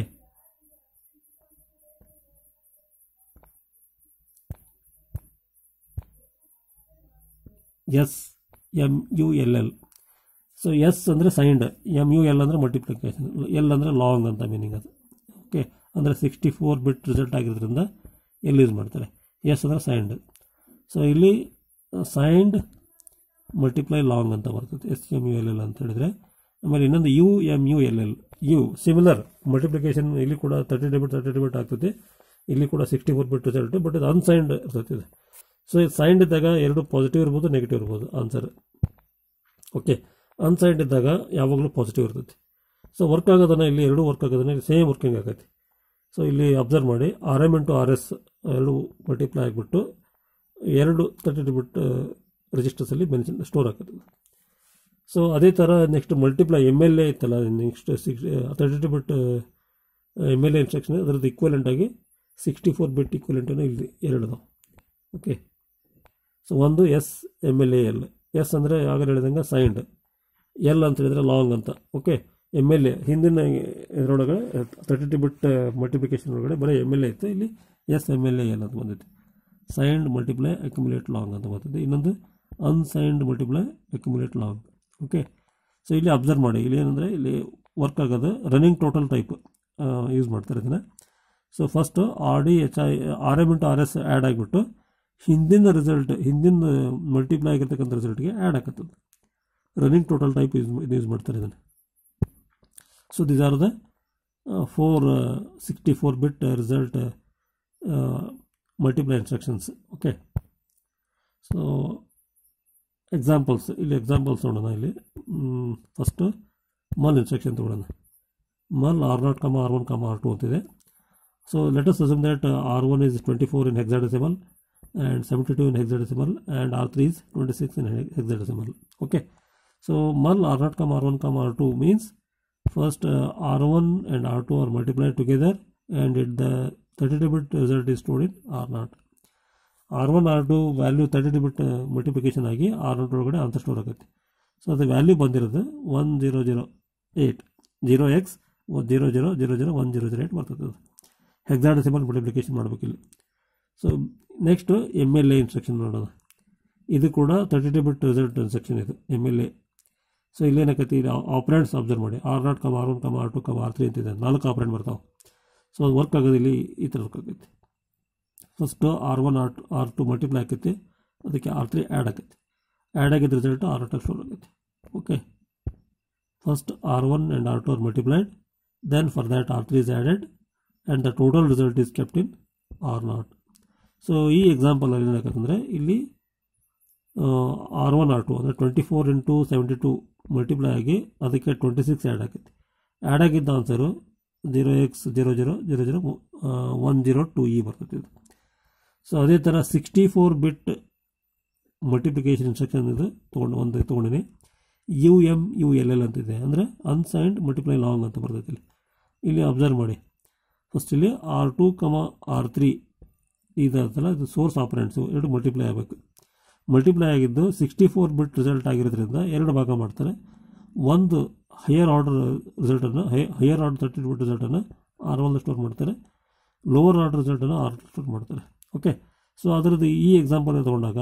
S1: S M U L L so S ಅಂದರೆ ಸೈನ್ಡ್ ಎಮ್ ಯು ಎಲ್ ಅಂದರೆ ಮಲ್ಟಿಪ್ಲಿಕೇಶನ್ ಎಲ್ ಅಂದರೆ ಲಾಂಗ್ ಅಂತ ಮೀನಿಂಗ್ ಅದು ಓಕೆ ಅಂದರೆ ಸಿಕ್ಸ್ಟಿ ಫೋರ್ ಬಿಟ್ ರಿಸಲ್ಟ್ ಆಗಿರೋದ್ರಿಂದ ಎಲ್ ಯೂಸ್ ಮಾಡ್ತಾರೆ ಎಸ್ ಅಂದರೆ ಸೈನ್ಡ್ ಸೊ ಇಲ್ಲಿ ಸೈನ್ಡ್ ಮಲ್ಟಿಪ್ಲೈ ಲಾಂಗ್ ಅಂತ ಬರ್ತದೆ S M U L L ಅಂತ ಹೇಳಿದ್ರೆ ಆಮೇಲೆ ಇನ್ನೊಂದು U M U L L U similar multiplication ಇಲ್ಲಿ ಕೂಡ ತರ್ಟಿ ಡಿಬಿಟ್ ತರ್ಟಿ ಡಿಬಿಟ್ ಆಗ್ತದೆ ಇಲ್ಲಿ ಕೂಡ sixty four bit result but ಇದು ಅನ್ಸೈನ್ಡ್ ಇರ್ತದೆ ಸೊ ಇದು ಸೈನ್ಡ್ ಇದ್ದಾಗ ಎರಡು ಪಾಸಿಟಿವ್ ಇರ್ಬೋದು ನೆಗೆಟಿವ್ ಇರ್ಬೋದು ಆನ್ಸರ್ ಓಕೆ ಅನ್ಸೈನ್ಡ್ ಇದ್ದಾಗ ಯಾವಾಗಲೂ ಪಾಸಿಟಿವ್ ಇರ್ತೈತಿ ಸೊ ವರ್ಕ್ ಆಗೋದನ್ನ ಇಲ್ಲಿ ಎರಡು ವರ್ಕ್ ಆಗೋದನ್ನ ಇಲ್ಲಿ ಸೇಮ್ ವರ್ಕಿಂಗ್ ಆಗೈತಿ ಸೊ ಇಲ್ಲಿ ಅಬ್ಸರ್ವ್ ಮಾಡಿ R M into R S ಎರಡು ಮಲ್ಟಿಪ್ಲೈ ಆಗಿಬಿಟ್ಟು ಎರಡು ತರ್ಟಿ ಬಿಟ್ ರಿಜಿಸ್ಟರ್ಸಲ್ಲಿ ಮೆನ್ಷನ್ ಸ್ಟೋರ್ ಆಗ್ತದೆ ಸೊ ಅದೇ ಥರ next multiply M L A ಇತ್ತಲ್ಲ next six thirty two bit M L A instruction ಅದರದ್ದು ಈಕ್ವಲೆಂಟ್ ಆಗಿ ಸಿಕ್ಸ್ಟಿ ಫೋರ್ ಬಿಟ್ ಈಕ್ವಲೆಂಟನ್ನು ಇಲ್ಲಿ ಎರಡು ಅದಾವೆ ಓಕೆ ಸೊ ಒಂದು S M L A L S ಅಂದರೆ ಆಗಲೇ ಹೇಳಿದಂಗೆ ಸೈನ್ಡ್ ಎಲ್ ಅಂತ ಹೇಳಿದ್ರೆ ಲಾಂಗ್ ಅಂತ ಓಕೆ ಎಮ್ ಎಲ್ ಎ ಹಿಂದಿನ ಇದರೊಳಗೆ ತರ್ಟಿ ಟು ಬಿಟ್ ಮಲ್ಟಿಪ್ಲಿಕೇಶನ್ ಒಳಗಡೆ ಬರೀ ಎಮ್ ಎಲ್ ಎ ಇತ್ತು ಇಲ್ಲಿ S M L A L ಅಂತ ಬಂದೈತಿ ಸೈನ್ಡ್ ಮಲ್ಟಿಪ್ಲೈ ಅಕ್ಯುಮುಲೇಟ್ ಲಾಂಗ್ ಅಂತ ಬರ್ತದೆ ಇನ್ನೊಂದು unsigned multiply accumulate long okay so ಇಲ್ಲಿ ಅಬ್ಸರ್ವ್ ಮಾಡಿ ಇಲ್ಲಿ ಏನಂದರೆ ಇಲ್ಲಿ ವರ್ಕ್ ಆಗೋದು ರನ್ನಿಂಗ್ ಟೋಟಲ್ ಟೈಪ್ ಯೂಸ್ ಮಾಡ್ತಾರೆ ಇದನ್ನು so first R D H I R M into R S add ಆಗಿಬಿಟ್ಟು ಹಿಂದಿನ ರಿಸಲ್ಟ್ ಹಿಂದಿನ ಮಲ್ಟಿಪ್ಲೈ ಆಗಿರ್ತಕ್ಕಂಥ ರಿಸಲ್ಟ್ಗೆ ಆ್ಯಡ್ ಆಗತ್ತದು ರನ್ನಿಂಗ್ ಟೋಟಲ್ ಟೈಪ್ ಯೂಸ್ ಇದು ಯೂಸ್ ಮಾಡ್ತಾರೆ ಇದನ್ನು so these are the four sixty four bit result multiply instructions okay so examples ಇಲ್ಲಿ ಎಕ್ಸಾಂಪಲ್ಸ್ ನೋಡೋಣ ಇಲ್ಲಿ ಫಸ್ಟು ಮಲ್ ಇನ್ಸ್ಟ್ರಕ್ಷನ್ ತೊಗೊಳೋಣ mul R naught comma R one comma R two ಅಂತಿದೆ so let's assume that R one is twenty four in hexadecimal and 72 in hexadecimal and R3 is 26 in hex- hexadecimal. Okay. So mul R0 comma R1 comma R2 means first uh, R1 and R2 are multiplied together and it, the 32 bit result is stored in R0. R1 R2 value thirty two bit multiplication ಆಗಿ R naught ಒಳಗಡೆ ಅಂತ store ಆಗುತ್ತೆ so ಅದು value ಬಂದಿರೋದು one zero zero eight zero X zero zero zero zero one zero zero eight ಬರ್ತದೆ ಅದು hexadecimal multiplication ಮಾಡಬೇಕಿಲ್ಲ so next M L A instruction ನೋಡೋಣ ಇದು ಕೂಡ thirty two bit result instruction ಇದು ಎಮ್ ಎಲ್ ಎ ಸೊ ಇಲ್ಲೇನಾಕೈತಿ ಇಲ್ಲಿ operands observe ಮಾಡಿ R not comma R one comma R to comma R three ಅಂತಿದೆ ನಾಲ್ಕು ಆಪ್ರೆಂಟ್ ಬರ್ತಾವೆ ಸೊ ಅದು ವರ್ಕ್ ಆಗೋದು ಇಲ್ಲಿ ಈ ಥರ ವರ್ಕ್ ಆಗೈತಿ first R one R two R two multiply ಆಕೈತಿ ಅದಕ್ಕೆ ಆರ್ ತ್ರೀ ಆ್ಯಡ್ ಆಕೈತಿ ಆ್ಯಡ್ ಆಗಿದ್ದ ರಿಸಲ್ಟ್ ಆರ್ ನಾಟ್ ಸ್ಟೋರ್ ಆಗೈತಿ okay first R one and R two are multiplied then for that R three is added and the total result is kept in R naught so ಈ ಎಕ್ಸಾಂಪಲಲ್ಲಿ ಏನಾಗತ್ತಂದರೆ ಇಲ್ಲಿ R one R two ಅಂದರೆ twenty four into seventy two multiply ಆಗಿ ಅದಕ್ಕೆ twenty six add ಆಗುತ್ತೆ add ಆಗಿದ್ದ answer zero X zero zero zero zero one zero two E ಬರ್ತದೆ ಇದು ಸೊ ಅದೇ ಥರ sixty four bit multiplication instruction ಇದು ತೊಗೊಂಡು ಒಂದು ತೊಗೊಂಡಿನಿ U M U L L ಅಂತಿದೆ ಅಂದರೆ ಅನ್ಸೈನ್ಡ್ ಮಲ್ಟಿಪ್ಲೈ ಲಾಂಗ್ ಅಂತ ಬರ್ತೈತೆ ಇಲ್ಲಿ ಇಲ್ಲಿ ಅಬ್ಸರ್ವ್ ಮಾಡಿ ಫಸ್ಟ್ ಇಲ್ಲಿ R two comma R three ಇದಾಯ್ತಲ್ಲ ಇದು ಸೋರ್ಸ್ ಆಪರೆಂಟ್ಸು ಎರಡು ಮಲ್ಟಿಪ್ಲೈ ಆಗಬೇಕು ಮಲ್ಟಿಪ್ಲೈ ಆಗಿದ್ದು ಸಿಕ್ಸ್ಟಿ ಫೋರ್ ಬಿಟ್ ರಿಸಲ್ಟ್ ಆಗಿರೋದ್ರಿಂದ ಎರಡು ಭಾಗ ಮಾಡ್ತಾರೆ ಒಂದು ಹೈಯರ್ ಆರ್ಡರ್ ರಿಸಲ್ಟನ್ನು ಹೈಯರ್ ಆರ್ಡರ್ ತರ್ಟಿ ಬಿಟ್ ರಿಸಲ್ಟನ್ನು ಆರ್ ಒನ್ ಸ್ಟೋರ್ ಮಾಡ್ತಾರೆ ಲೋವರ್ ಆರ್ಡರ್ ರಿಸಲ್ಟನ್ನು ಆರ್ ಸ್ಟೋರ್ ಮಾಡ್ತಾರೆ ಓಕೆ ಸೊ ಅದರದ್ದು ಈ ಎಕ್ಸಾಂಪಲ್ ತೊಗೊಂಡಾಗ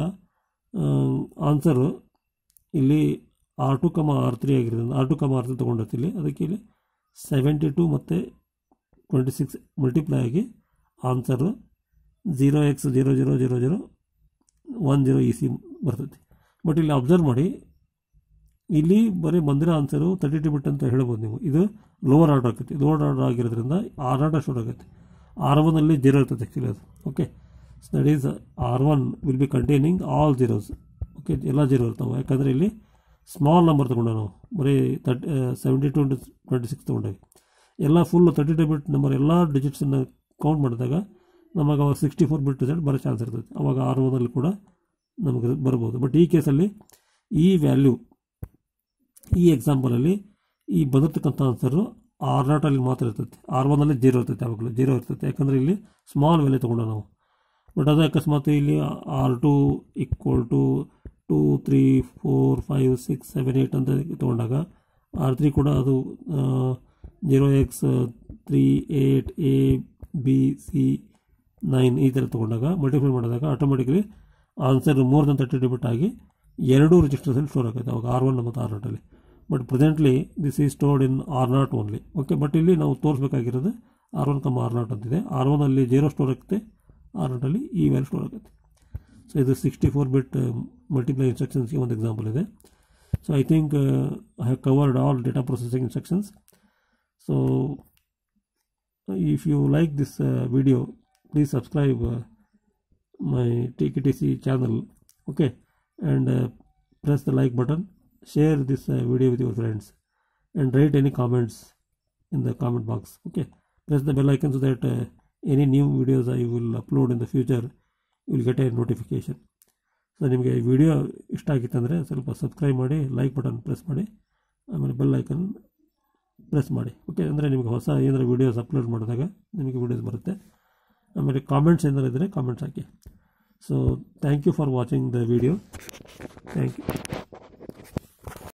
S1: ಆನ್ಸರು ಇಲ್ಲಿ R two comma R three ಆಗಿರೋದ್ರಿಂದ R two comma R three ತೊಗೊಂಡೈತಿ ಇಲ್ಲಿ ಅದಕ್ಕೆ ಇಲ್ಲಿ ಸೆವೆಂಟಿ ಟು ಮತ್ತು ಟ್ವೆಂಟಿ ಸಿಕ್ಸ್ ಮಲ್ಟಿಪ್ಲೈ ಆಗಿ answer zero X zero zero zero zero one zero E C ಬರ್ತೈತಿ ಬಟ್ ಇಲ್ಲಿ ಅಬ್ಸರ್ವ್ ಮಾಡಿ ಇಲ್ಲಿ ಬರೀ ಬಂದಿರೋ ಆನ್ಸರು ತರ್ಟಿ ಟು ಬಿಟ್ ಅಂತ ಹೇಳ್ಬೋದು ನೀವು ಇದು ಲೋವರ್ ಆರ್ಡರ್ ಆಗುತ್ತೆ ಲೋವರ್ ಆರ್ಡರ್ ಆಗಿರೋದ್ರಿಂದ ಆರ್ ಆರ್ಡರ್ ಸ್ಟೋರ್ ಆಗುತ್ತೆ ಆರ್ ಒನಲ್ಲಿ ಜೀರೋ ಇರ್ತದೆ ಆ್ಯಕ್ಚುಲಿ ಅದು okay so that is R one will be containing all zeros okay ಎಲ್ಲ ಜೀರೋ ಇರ್ತಾವೆ ಯಾಕಂದರೆ ಇಲ್ಲಿ ಸ್ಮಾಲ್ ನಂಬರ್ ತೊಗೊಂಡ ನಾವು ಬರೀ thirty seventy two into twenty six ತೊಗೊಂಡಾಗ ಎಲ್ಲ full thirty two bit number ಎಲ್ಲ ಡಿಜಿಟ್ಸನ್ನು ಕೌಂಟ್ ಮಾಡಿದಾಗ ನಮಗೆ ಅವಾಗ ಸಿಕ್ಸ್ಟಿ ಫೋರ್ ಬಿಟ್ ರಿಸಲ್ಟ್ ಬರೋ ಚಾನ್ಸ್ ಇರ್ತದೆ ಅವಾಗ ಆರ್ ಒನಲ್ಲಿ ಕೂಡ ನಮಗೆ ಬರ್ಬೋದು ಬಟ್ ಈ ಕೇಸಲ್ಲಿ ಈ ವ್ಯಾಲ್ಯೂ ಈ ಎಕ್ಸಾಂಪಲಲ್ಲಿ ಈ ಬಂದಿರ್ತಕ್ಕಂಥ ಆನ್ಸರು ಆರ್ ನಾಟಲ್ಲಿ ಮಾತ್ರ ಇರ್ತೈತೆ ಆರ್ ಒನಲ್ಲಿ ಜೀರೋ ಇರ್ತೈತೆ ಯಾವಾಗಲೂ ಜೀರೋ ಇರ್ತೈತೆ ಯಾಕಂದರೆ ಇಲ್ಲಿ ಸ್ಮಾಲ್ ವ್ಯಾಲ್ಯೂ ತೊಗೊಂಡ ನಾವು ಬಟ್ ಅದು ಅಕಸ್ಮಾತ್ ಇಲ್ಲಿ R two equal to two three four five six seven eight ಅಂತ ತೊಗೊಂಡಾಗ ಆರ್ ತ್ರೀ ಕೂಡ ಅದು zero X three eight A B C nine ಈ ಥರ ತೊಗೊಂಡಾಗ ಮಲ್ಟಿಪ್ಲೈ ಮಾಡಿದಾಗ automatically answer more than thirty two bit ಆಗಿ ಎರಡೂ ರಿಜಿಸ್ಟರ್ಸಲ್ಲಿ ಸ್ಟೋರ್ ಆಗುತ್ತೆ ಅವಾಗ ಆರ್ ಒನ್ ಮತ್ತು ಆರ್ ನಾಟಲ್ಲಿ but presently this is stored in R naught only okay but ಇಲ್ಲಿ ನಾವು ತೋರಿಸ್ಬೇಕಾಗಿರೋದು R one comma R not ಅಂತಿದೆ ಆರ್ ಒನಲ್ಲಿ ಜೀರೋ ಸ್ಟೋರ್ ಆಗುತ್ತೆ ಆರ್ ನಾಟಲ್ಲಿ ಈ ವ್ಯಾಲ್ಯೂ ಸ್ಟೋರ್ ಆಗುತ್ತೆ ಸೊ ಇದು ಸಿಕ್ಸ್ಟಿ ಫೋರ್ ಬಿಟ್ ಮಲ್ಟಿಪ್ಲೈ ಇನ್ಸ್ಟ್ರಕ್ಷನ್ಸ್ಗೆ ಒಂದು ಎಕ್ಸಾಂಪಲ್ ಇದೆ so I think I have covered all data processing instructions so if you like this video please subscribe uh, my TKTC channel okay and uh, press the like button share this uh, video with your friends and write any comments in the comment box okay press the bell icon so that uh, any new videos I will upload in the future you will get a notification so ನಿಮಗೆ video ಇಷ್ಟ ಆಗಿತ್ತಂದರೆ ಸ್ವಲ್ಪ subscribe ಮಾಡಿ like button press ಮಾಡಿ ಆಮೇಲೆ bell icon press ಮಾಡಿ okay ಅಂದರೆ ನಿಮಗೆ ಹೊಸ ಏನಾರ ವೀಡಿಯೋಸ್ ಅಪ್ಲೋಡ್ ಮಾಡಿದಾಗ ನಿಮಗೆ ವೀಡಿಯೋಸ್ ಬರುತ್ತೆ ಆಮೇಲೆ ಕಾಮೆಂಟ್ಸ್ ಏನಾರು ಇದ್ದರೆ ಕಾಮೆಂಟ್ಸ್ ಹಾಕಿ so thank you for watching the video thank you